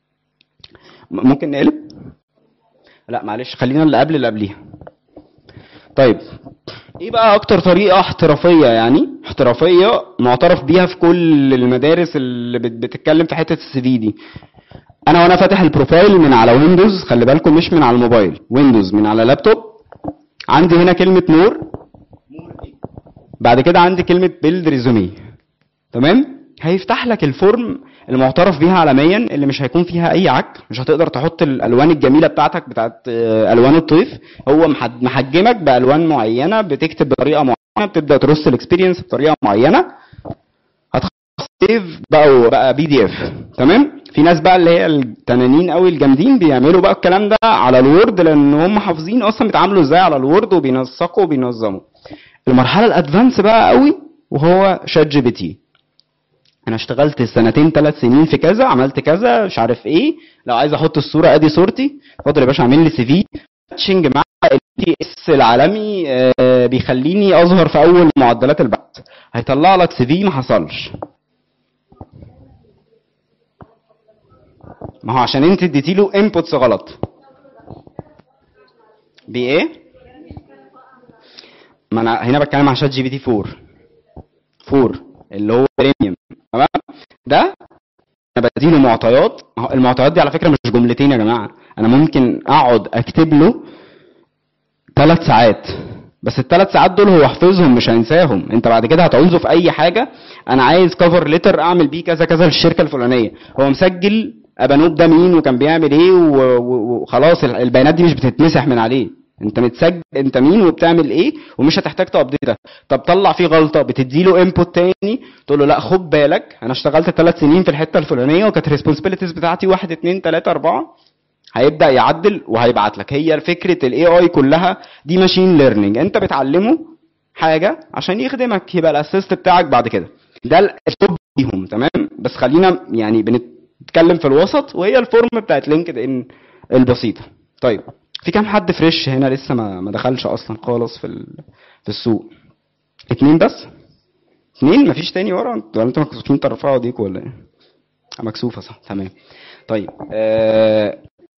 م- ممكن نقلب لا معلش خلينا اللي قبل اللي قبليها طيب ايه بقى اكتر طريقه احترافيه يعني احترافيه معترف بيها في كل المدارس اللي بت- بتتكلم في حته السي في دي انا وانا فاتح البروفايل من على ويندوز خلي بالكم مش من على الموبايل ويندوز من على لابتوب عندي هنا كلمه مور بعد كده عندي كلمه بيلد ريزومي تمام هيفتح لك الفورم المعترف بيها عالميا اللي مش هيكون فيها اي عك مش هتقدر تحط الالوان الجميله بتاعتك بتاعت آه، الوان الطيف هو محد- محجمك بالوان معينه بتكتب بطريقه معينه بتبدا ترص الاكسبيرينس بطريقه معينه هتخلص سيف بقى بقى بي دي اف تمام في ناس بقى اللي هي التنانين قوي الجامدين بيعملوا بقى الكلام ده على الوورد لان هم حافظين اصلا بيتعاملوا ازاي على الوورد وبينسقوا وبينظموا المرحله الادفانس بقى قوي وهو شات جي بي تي انا اشتغلت سنتين ثلاث سنين في كذا عملت كذا مش عارف ايه لو عايز احط الصوره ادي صورتي اتفضل يا باشا اعمل لي سي في ماتشنج مع التي اس العالمي آه، بيخليني اظهر في اول معدلات البحث هيطلع لك سي في ما حصلش ما هو عشان انت اديتي له انبوتس غلط بايه ما انا هنا بتكلم عن شات جي بي تي 4 4 اللي هو بريميوم تمام ده انا بديله معطيات ما هو المعطيات دي على فكره مش جملتين يا جماعه انا ممكن اقعد اكتب له ثلاث ساعات بس الثلاث ساعات دول هو حافظهم مش هينساهم انت بعد كده هتعوزه في اي حاجه انا عايز كفر ليتر اعمل بيه كذا كذا للشركه الفلانيه هو مسجل ابانوب ده مين وكان بيعمل ايه و- و- وخلاص ال- البيانات دي مش بتتمسح من عليه انت متسجل انت مين وبتعمل ايه ومش هتحتاج تابديت ده طب طلع فيه غلطه بتدي له انبوت تاني تقول له لا خد بالك انا اشتغلت ثلاث سنين في الحته الفلانيه وكانت الريسبونسبيلتيز بتاعتي واحد اتنين تلاته اربعه هيبدا يعدل وهيبعت لك هي فكره الاي اي كلها دي ماشين ليرنينج انت بتعلمه حاجه عشان يخدمك يبقى الاسيست بتاعك بعد كده ده التوب ليهم تمام بس خلينا يعني بنتكلم في الوسط وهي الفورم بتاعت لينكد ان البسيطه طيب في كام حد فريش هنا لسه ما ما دخلش اصلا خالص في ال- في السوق اتنين بس اتنين مفيش تاني ورا انتوا ولا انتوا مكسوفين ترفعوا ايديكوا ولا ايه مكسوفه صح تمام طيب آه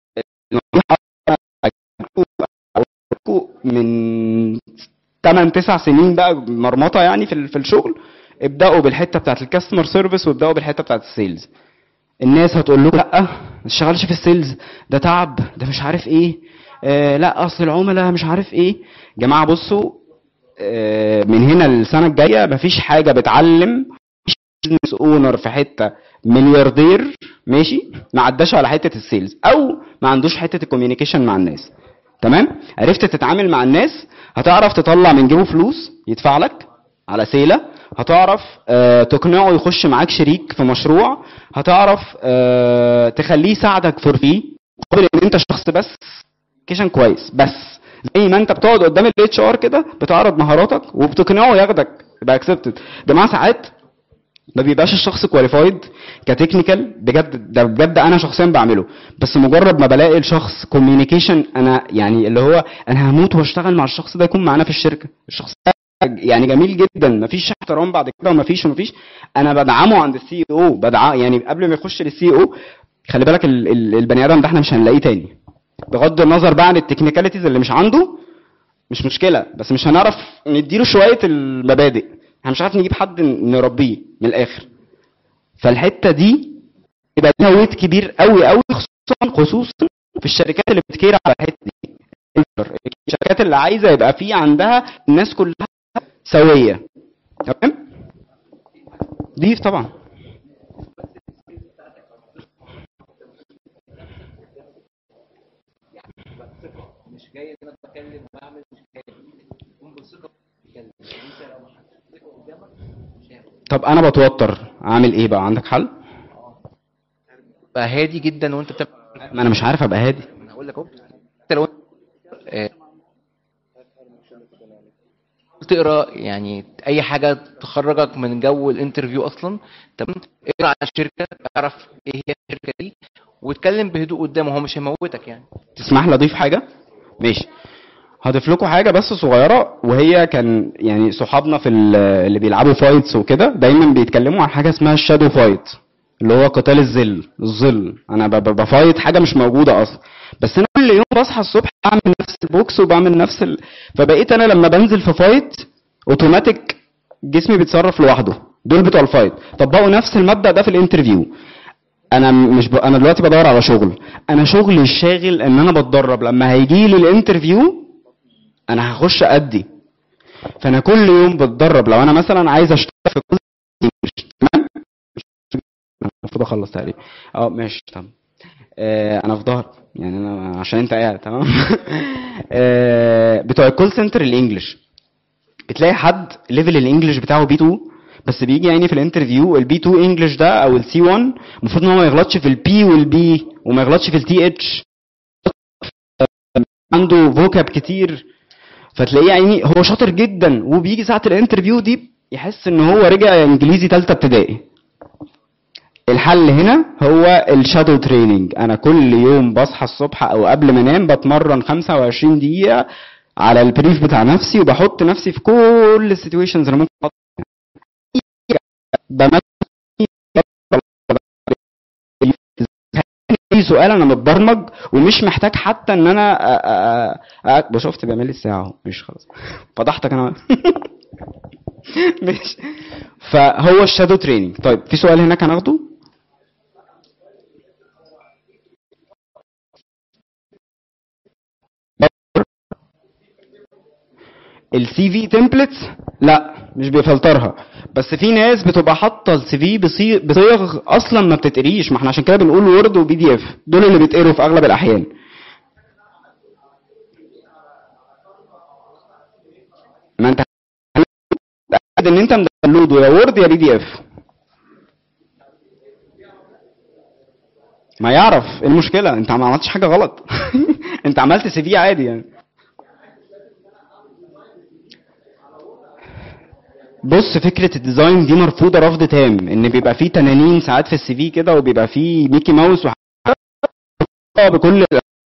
من 8 9 سنين بقى مرمطه يعني في ال- في الشغل ابداوا بالحته بتاعت الكاستمر سيرفيس وابداوا بالحته بتاعت السيلز الناس هتقول لكم لا ما تشتغلش في السيلز ده تعب ده مش عارف ايه آه لا اصل العملاء مش عارف ايه جماعه بصوا آه من هنا السنه الجايه مفيش حاجه بتعلم بزنس اونر في حته ملياردير ماشي ما عداش على حته السيلز او ما عندوش حته الكوميونيكيشن مع الناس تمام عرفت تتعامل مع الناس هتعرف تطلع من جيبه فلوس يدفع لك على سيله هتعرف آه تقنعه يخش معاك شريك في مشروع هتعرف آه تخليه يساعدك فور في مقابل ان انت شخص بس كيشن كويس بس زي ما انت بتقعد قدام الاتش ار كده بتعرض مهاراتك وبتقنعه ياخدك يبقى اكسبتد جماعه ساعات ما بيبقاش الشخص كواليفايد كتكنيكال بجد ده بجد انا شخصيا بعمله بس مجرد ما بلاقي الشخص كوميونيكيشن انا يعني اللي هو انا هموت واشتغل مع الشخص ده يكون معانا في الشركه الشخص ده يعني جميل جدا مفيش احترام بعد كده ومفيش ومفيش انا بدعمه عند السي او بدعم يعني قبل ما يخش للسي او خلي بالك ال- ال- البني ادم ده احنا مش هنلاقيه تاني بغض النظر بقى عن التكنيكاليتيز اللي مش عنده مش مشكله بس مش هنعرف نديله شويه المبادئ احنا مش عارف نجيب حد نربيه من الاخر فالحته دي يبقى لها ويت كبير قوي قوي خصوصا خصوصا في الشركات اللي بتكير على الحته دي الشركات اللي عايزه يبقى في عندها الناس كلها سويه تمام ضيف طبعا مش جاي ان انا بتكلم وبعمل مش جاي قوم بثقه بتتكلم انت لو ما حطيتش ثقه قدامك مش هياخد طب انا بتوتر اعمل ايه بقى عندك حل بقى هادي جدا وانت بتعمل ما انا مش عارف ابقى هادي انا هقول لك اهو انت لو آه، تقرا يعني اي حاجه تخرجك من جو الانترفيو اصلا تمام اقرا عن الشركه اعرف ايه هي الشركه دي واتكلم بهدوء قدامه هو مش هيموتك يعني تسمح لي اضيف حاجه ماشي هضيف لكم حاجه بس صغيره وهي كان يعني صحابنا في ال- اللي بيلعبوا فايتس وكده دايما بيتكلموا عن حاجه اسمها الشادو فايت اللي هو قتال الظل الظل انا ب- ب- بفايت حاجه مش موجوده اصلا بس انا كل يوم بصحى الصبح بعمل نفس البوكس وبعمل نفس ال... فبقيت انا لما بنزل في فايت اوتوماتيك جسمي بيتصرف لوحده دول بتوع الفايت طبقوا نفس المبدا ده في الانترفيو انا مش ب... انا دلوقتي بدور على شغل انا شغلي الشاغل ان انا بتدرب لما هيجي لي الانترفيو انا هخش ادي فانا كل يوم بتدرب لو انا مثلا عايز اشتغل في كل تمام أنا المفروض اخلص تقريبا اه ماشي تمام آه انا في ظهر يعني انا عشان انت قاعد تمام آه بتوع الكول سنتر الانجليش بتلاقي حد ليفل الانجليش بتاعه بي 2 بس بيجي يعني في الانترفيو البي 2 انجلش ده او السي 1 المفروض ان هو ما يغلطش في البي والبي وما يغلطش في التي اتش عنده فوكاب كتير فتلاقيه يعني هو شاطر جدا وبيجي ساعه الانترفيو دي يحس ان هو رجع انجليزي ثالثه ابتدائي الحل هنا هو الشادو تريننج انا كل يوم بصحى الصبح او قبل ما انام بتمرن 25 دقيقه على البريف بتاع نفسي وبحط نفسي في كل السيتويشنز اللي ممكن أحط بمثل اي سؤال انا متبرمج ومش محتاج حتى ان انا أ- أ- أ- شفت بيعمل لي الساعه اهو مش خلاص فضحتك انا ماشي فهو الشادو تريننج طيب في سؤال هناك هناخده السي في تمبلتس لا مش بيفلترها بس في ناس بتبقى حاطه السي في بصيغ اصلا ما بتتقريش ما احنا عشان كده بنقول وورد وبي دي اف دول اللي بيتقروا في اغلب الاحيان ما انت متاكد ان انت مدلوده يا وورد يا بي دي اف ما يعرف ايه المشكله انت ما عملتش حاجه غلط انت عملت سي في عادي يعني بص فكره الديزاين دي مرفوضه رفض تام ان بيبقى فيه تنانين ساعات في السي في كده وبيبقى فيه ميكي ماوس وحاجات بكل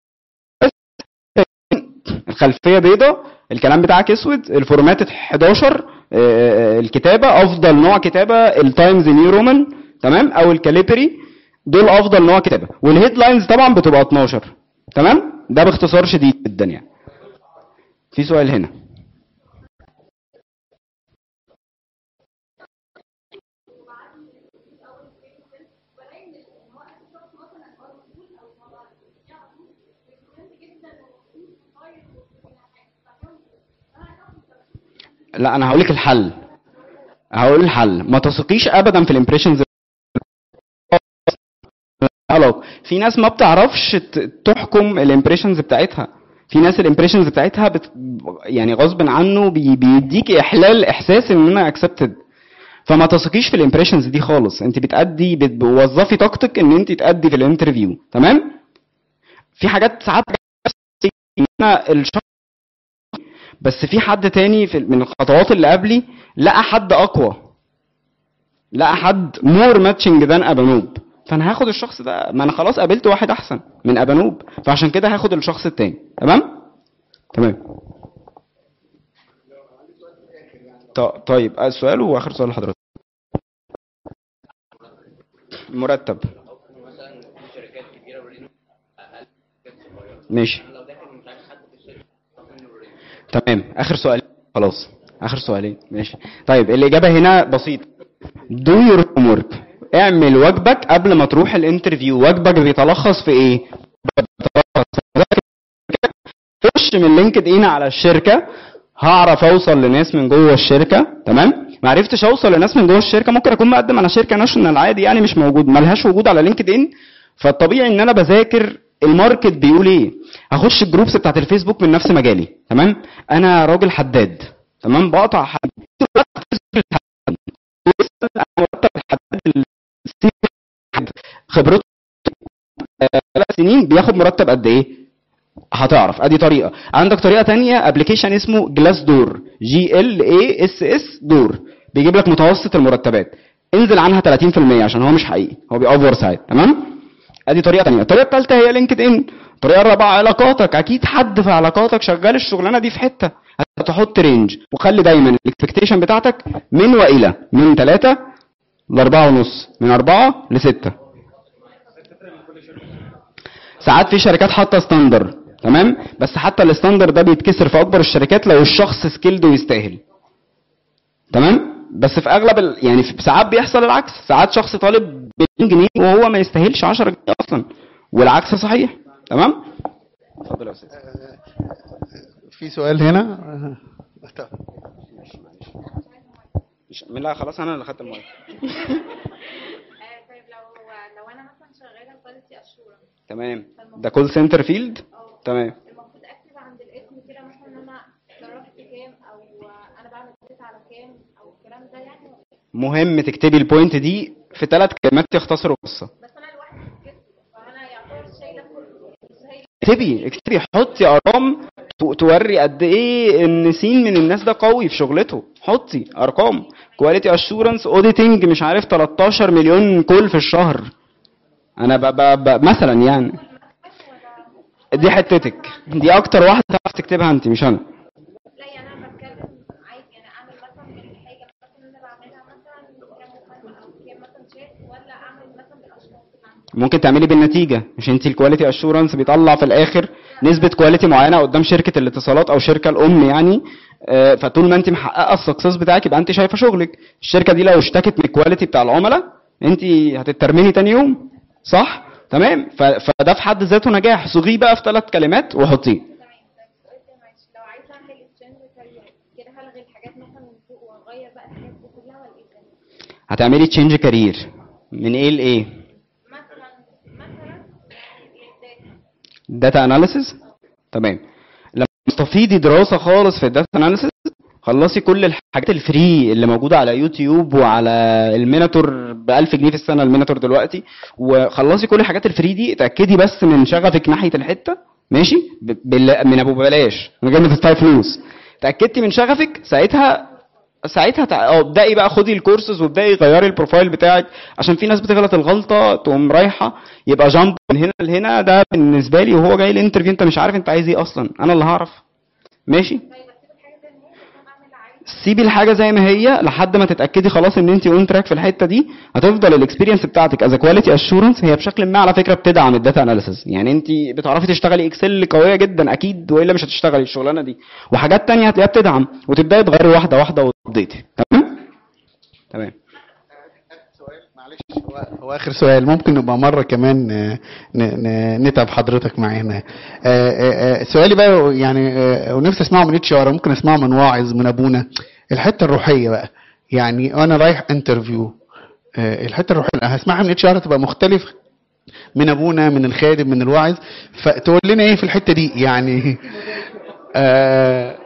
الخلفيه بيضة الكلام بتاعك اسود الفورمات 11 آه، الكتابه افضل نوع كتابه التايمز نيو رومان تمام او الكاليبري دول افضل نوع كتابه والهيدلاينز طبعا بتبقى 12 تمام ده باختصار شديد جدا يعني في سؤال هنا لا انا هقول لك الحل هقول الحل ما تثقيش ابدا في الامبريشنز غلط في ناس ما بتعرفش ت- تحكم الامبريشنز بتاعتها في ناس الامبريشنز بتاعتها بت... يعني غصب عنه بي... بيديك احلال احساس ان انا اكسبتد فما تثقيش في الامبريشنز دي خالص انت بتأدي بت- بتوظفي طاقتك ان انت تأدي في الانترفيو تمام في حاجات ساعات ان انا الشخص بس في حد تاني في من الخطوات اللي قبلي لقى حد اقوى لقى حد مور ماتشنج ذان ابانوب فانا هاخد الشخص ده ما انا خلاص قابلت واحد احسن من ابانوب فعشان كده هاخد الشخص التاني تمام تمام ط- طيب السؤال واخر سؤال لحضرتك مرتب ماشي تمام اخر سؤال خلاص اخر سؤالين ماشي طيب الاجابه هنا بسيطه دو يور homework اعمل واجبك قبل ما تروح الانترفيو واجبك بيتلخص في ايه بيتلخص في خش من لينكد ان على الشركه هعرف اوصل لناس من جوه الشركه تمام ما عرفتش اوصل لناس من جوه الشركه ممكن اكون مقدم على شركه ناشونال عادي يعني مش موجود ملهاش وجود على لينكد ان فالطبيعي ان انا بذاكر الماركت بيقول ايه هخش الجروبس بتاعت الفيسبوك من نفس مجالي تمام انا راجل حداد تمام بقطع حديد مرتب الحداد السنين- خبرته آه، ثلاث سنين بياخد مرتب قد ايه هتعرف ادي طريقه عندك طريقه تانية ابلكيشن اسمه جلاس دور جي ال اي اس اس دور بيجيب لك متوسط المرتبات انزل عنها 30% عشان هو مش حقيقي هو بيأوفر ساعات تمام ادي طريقه تانية الطريقه الثالثه هي لينكد ان الطريقه الرابعه علاقاتك اكيد حد في علاقاتك شغال الشغلانه دي في حته هتحط رينج وخلي دايما الاكسبكتيشن بتاعتك من والى من 3 ل 4 ونص من 4 ل 6 ساعات في شركات حاطه ستاندر تمام بس حتى الستاندر ده بيتكسر في اكبر الشركات لو الشخص سكيلد ويستاهل تمام بس في اغلب ال... يعني في ساعات بيحصل العكس ساعات شخص طالب ب 2 جنيه وهو ما يستاهلش 10 جنيه اصلا والعكس صحيح تمام اتفضل يا استاذ في سؤال هنا مش- لا خلاص انا اللي خدت المايك طيب لو لو انا مثلا شغاله كواليتي اشورنس تمام ده كول سنتر فيلد تمام المفروض اكتب عند الاسم كده مثلا ان انا صرفت كام او انا بعمل كده على كام او الكلام ده يعني مهم تكتبي البوينت دي في ثلاث كلمات يختصروا القصه بس انا لوحدي كده فانا يعتبر شايله كله شايله اكتبي اكتبي حطي ارقام تو- توري قد ايه ان سين من الناس ده قوي في شغلته حطي ارقام كواليتي اشورنس اوديتنج مش عارف 13 مليون كول في الشهر انا ب ب ب مثلا يعني دي حتتك دي اكتر واحده تعرف تكتبها انت مش انا لا يعني انا بتكلم عايز يعني اعمل مثلا الحاجه مثلا انا بعملها مثلا كام مكالمه او كام مثلا شات ولا اعمل مثلا بالاشخاص اللي عندي ممكن تعملي بالنتيجه مش انت الكواليتي اشورنس بيطلع في الاخر نسبه كواليتي معينه قدام شركه الاتصالات او شركه الام يعني آه، فطول ما انت محققه السكسس بتاعك يبقى انت شايفه شغلك الشركه دي لو اشتكت من الكواليتي بتاع العملاء انت هتترمني تاني يوم صح تمام ف- فده في حد ذاته نجاح صغيه بقى في ثلاث كلمات وحطيه لو عايزه اعمل اكسشينج كارير كده هلغي الحاجات مثلا من فوق واغير بقى الحاجات دي كلها ولا ايه تاني؟ هتعملي تشينج كارير من ايه لايه مثلا مثلا للداتا داتا اناليسيس تمام لما تستفيدي دراسه خالص في الداتا اناليسيس خلصي كل الحاجات الفري اللي موجوده على يوتيوب وعلى الميناتور ب 1000 جنيه في السنه الميناتور دلوقتي وخلصي كل الحاجات الفري دي اتاكدي بس من شغفك ناحيه الحته ماشي ب- بال- من ابو بلاش من غير ما تدفعي فلوس اتاكدتي من شغفك ساعتها ساعتها تع- اه ابدأي بقى خدي الكورسز وابدأي غيري البروفايل بتاعك عشان في ناس بتغلط الغلطة تقوم رايحة يبقى جامب من هنا لهنا ده بالنسبة لي وهو جاي الانترفيو انت مش عارف انت عايز ايه اصلا انا اللي هعرف ماشي سيبي الحاجه زي ما هي لحد ما تتاكدي خلاص ان انت اون تراك في الحته دي هتفضل الاكسبيرينس بتاعتك از كواليتي اشورنس هي بشكل ما على فكره بتدعم الداتا اناليسز يعني انت بتعرفي تشتغلي اكسل قويه جدا اكيد والا مش هتشتغلي الشغلانه دي وحاجات تانية هتلاقيها بتدعم وتبداي تغيري واحده واحده وتبديتي تمام تمام هو اخر سؤال ممكن نبقى مره كمان آه، ن- ن- نتعب حضرتك معانا آه، آه، آه، سؤالي بقى يعني آه، ونفسي اسمعه من اتش ار ممكن اسمعه من واعظ من ابونا الحته الروحيه بقى يعني انا رايح انترفيو آه، الحته الروحيه هسمعها من اتش ار تبقى مختلفه من ابونا من الخادم من الواعظ فتقول لنا ايه في الحته دي يعني آه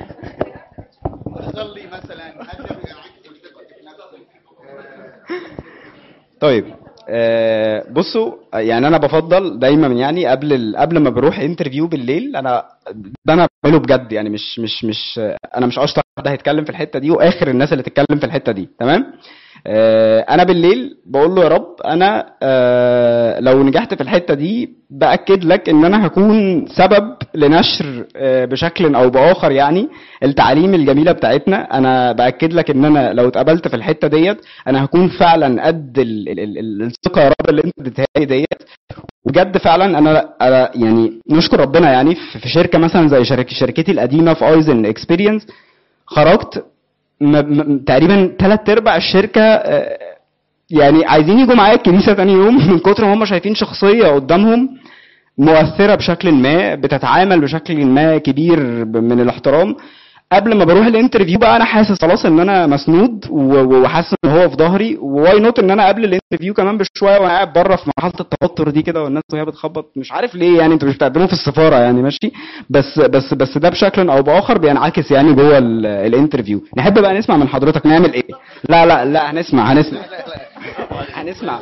طيب آه بصوا يعني انا بفضل دايما يعني قبل ال... قبل ما بروح انترفيو بالليل انا ده انا بعمله بجد يعني مش مش مش انا مش اشطر حد هيتكلم في الحته دي واخر الناس اللي تتكلم في الحته دي تمام آه انا بالليل بقول له يا رب انا آه لو نجحت في الحته دي باكد لك ان انا هكون سبب لنشر آه بشكل او باخر يعني التعاليم الجميله بتاعتنا انا باكد لك ان انا لو اتقبلت في الحته ديت انا هكون فعلا قد ال- ال- ال- ال- الثقه يا رب اللي انت اديتها لي ديت بجد فعلا انا أنا يعني نشكر ربنا يعني في في شركه مثلا زي شركه شركتي القديمه في ايزن اكسبيرينس خرجت م- م- تقريبا ثلاث ارباع الشركه آه، يعني عايزين يجوا معايا الكنيسه تاني يوم من كتر ما هم شايفين شخصيه قدامهم مؤثره بشكل ما بتتعامل بشكل ما كبير ب- من الاحترام قبل ما بروح الانترفيو بقى انا حاسس خلاص ان انا مسنود و- و- وحاسس ان هو في ظهري وواي نوت ان انا قبل الانترفيو كمان بشويه وانا قاعد بره في مرحله التوتر دي كده والناس وهي بتخبط مش عارف ليه يعني انتوا مش بتقدموا في السفاره يعني ماشي بس بس بس ده بشكل او باخر بينعكس يعني جوه ال- الانترفيو نحب بقى نسمع من حضرتك نعمل ايه لا لا لا هنسمع هنسمع هنسمع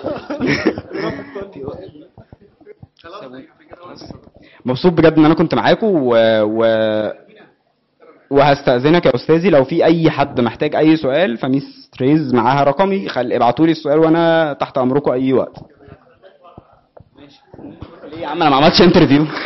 مبسوط بجد ان انا كنت معاكم و... و... وهستأذنك يا استاذي لو في اي حد محتاج اي سؤال فميس تريز معاها رقمي خل... ابعتوا لي السؤال وانا تحت امركم اي وقت ليه يا عم انا ما عملتش انترفيو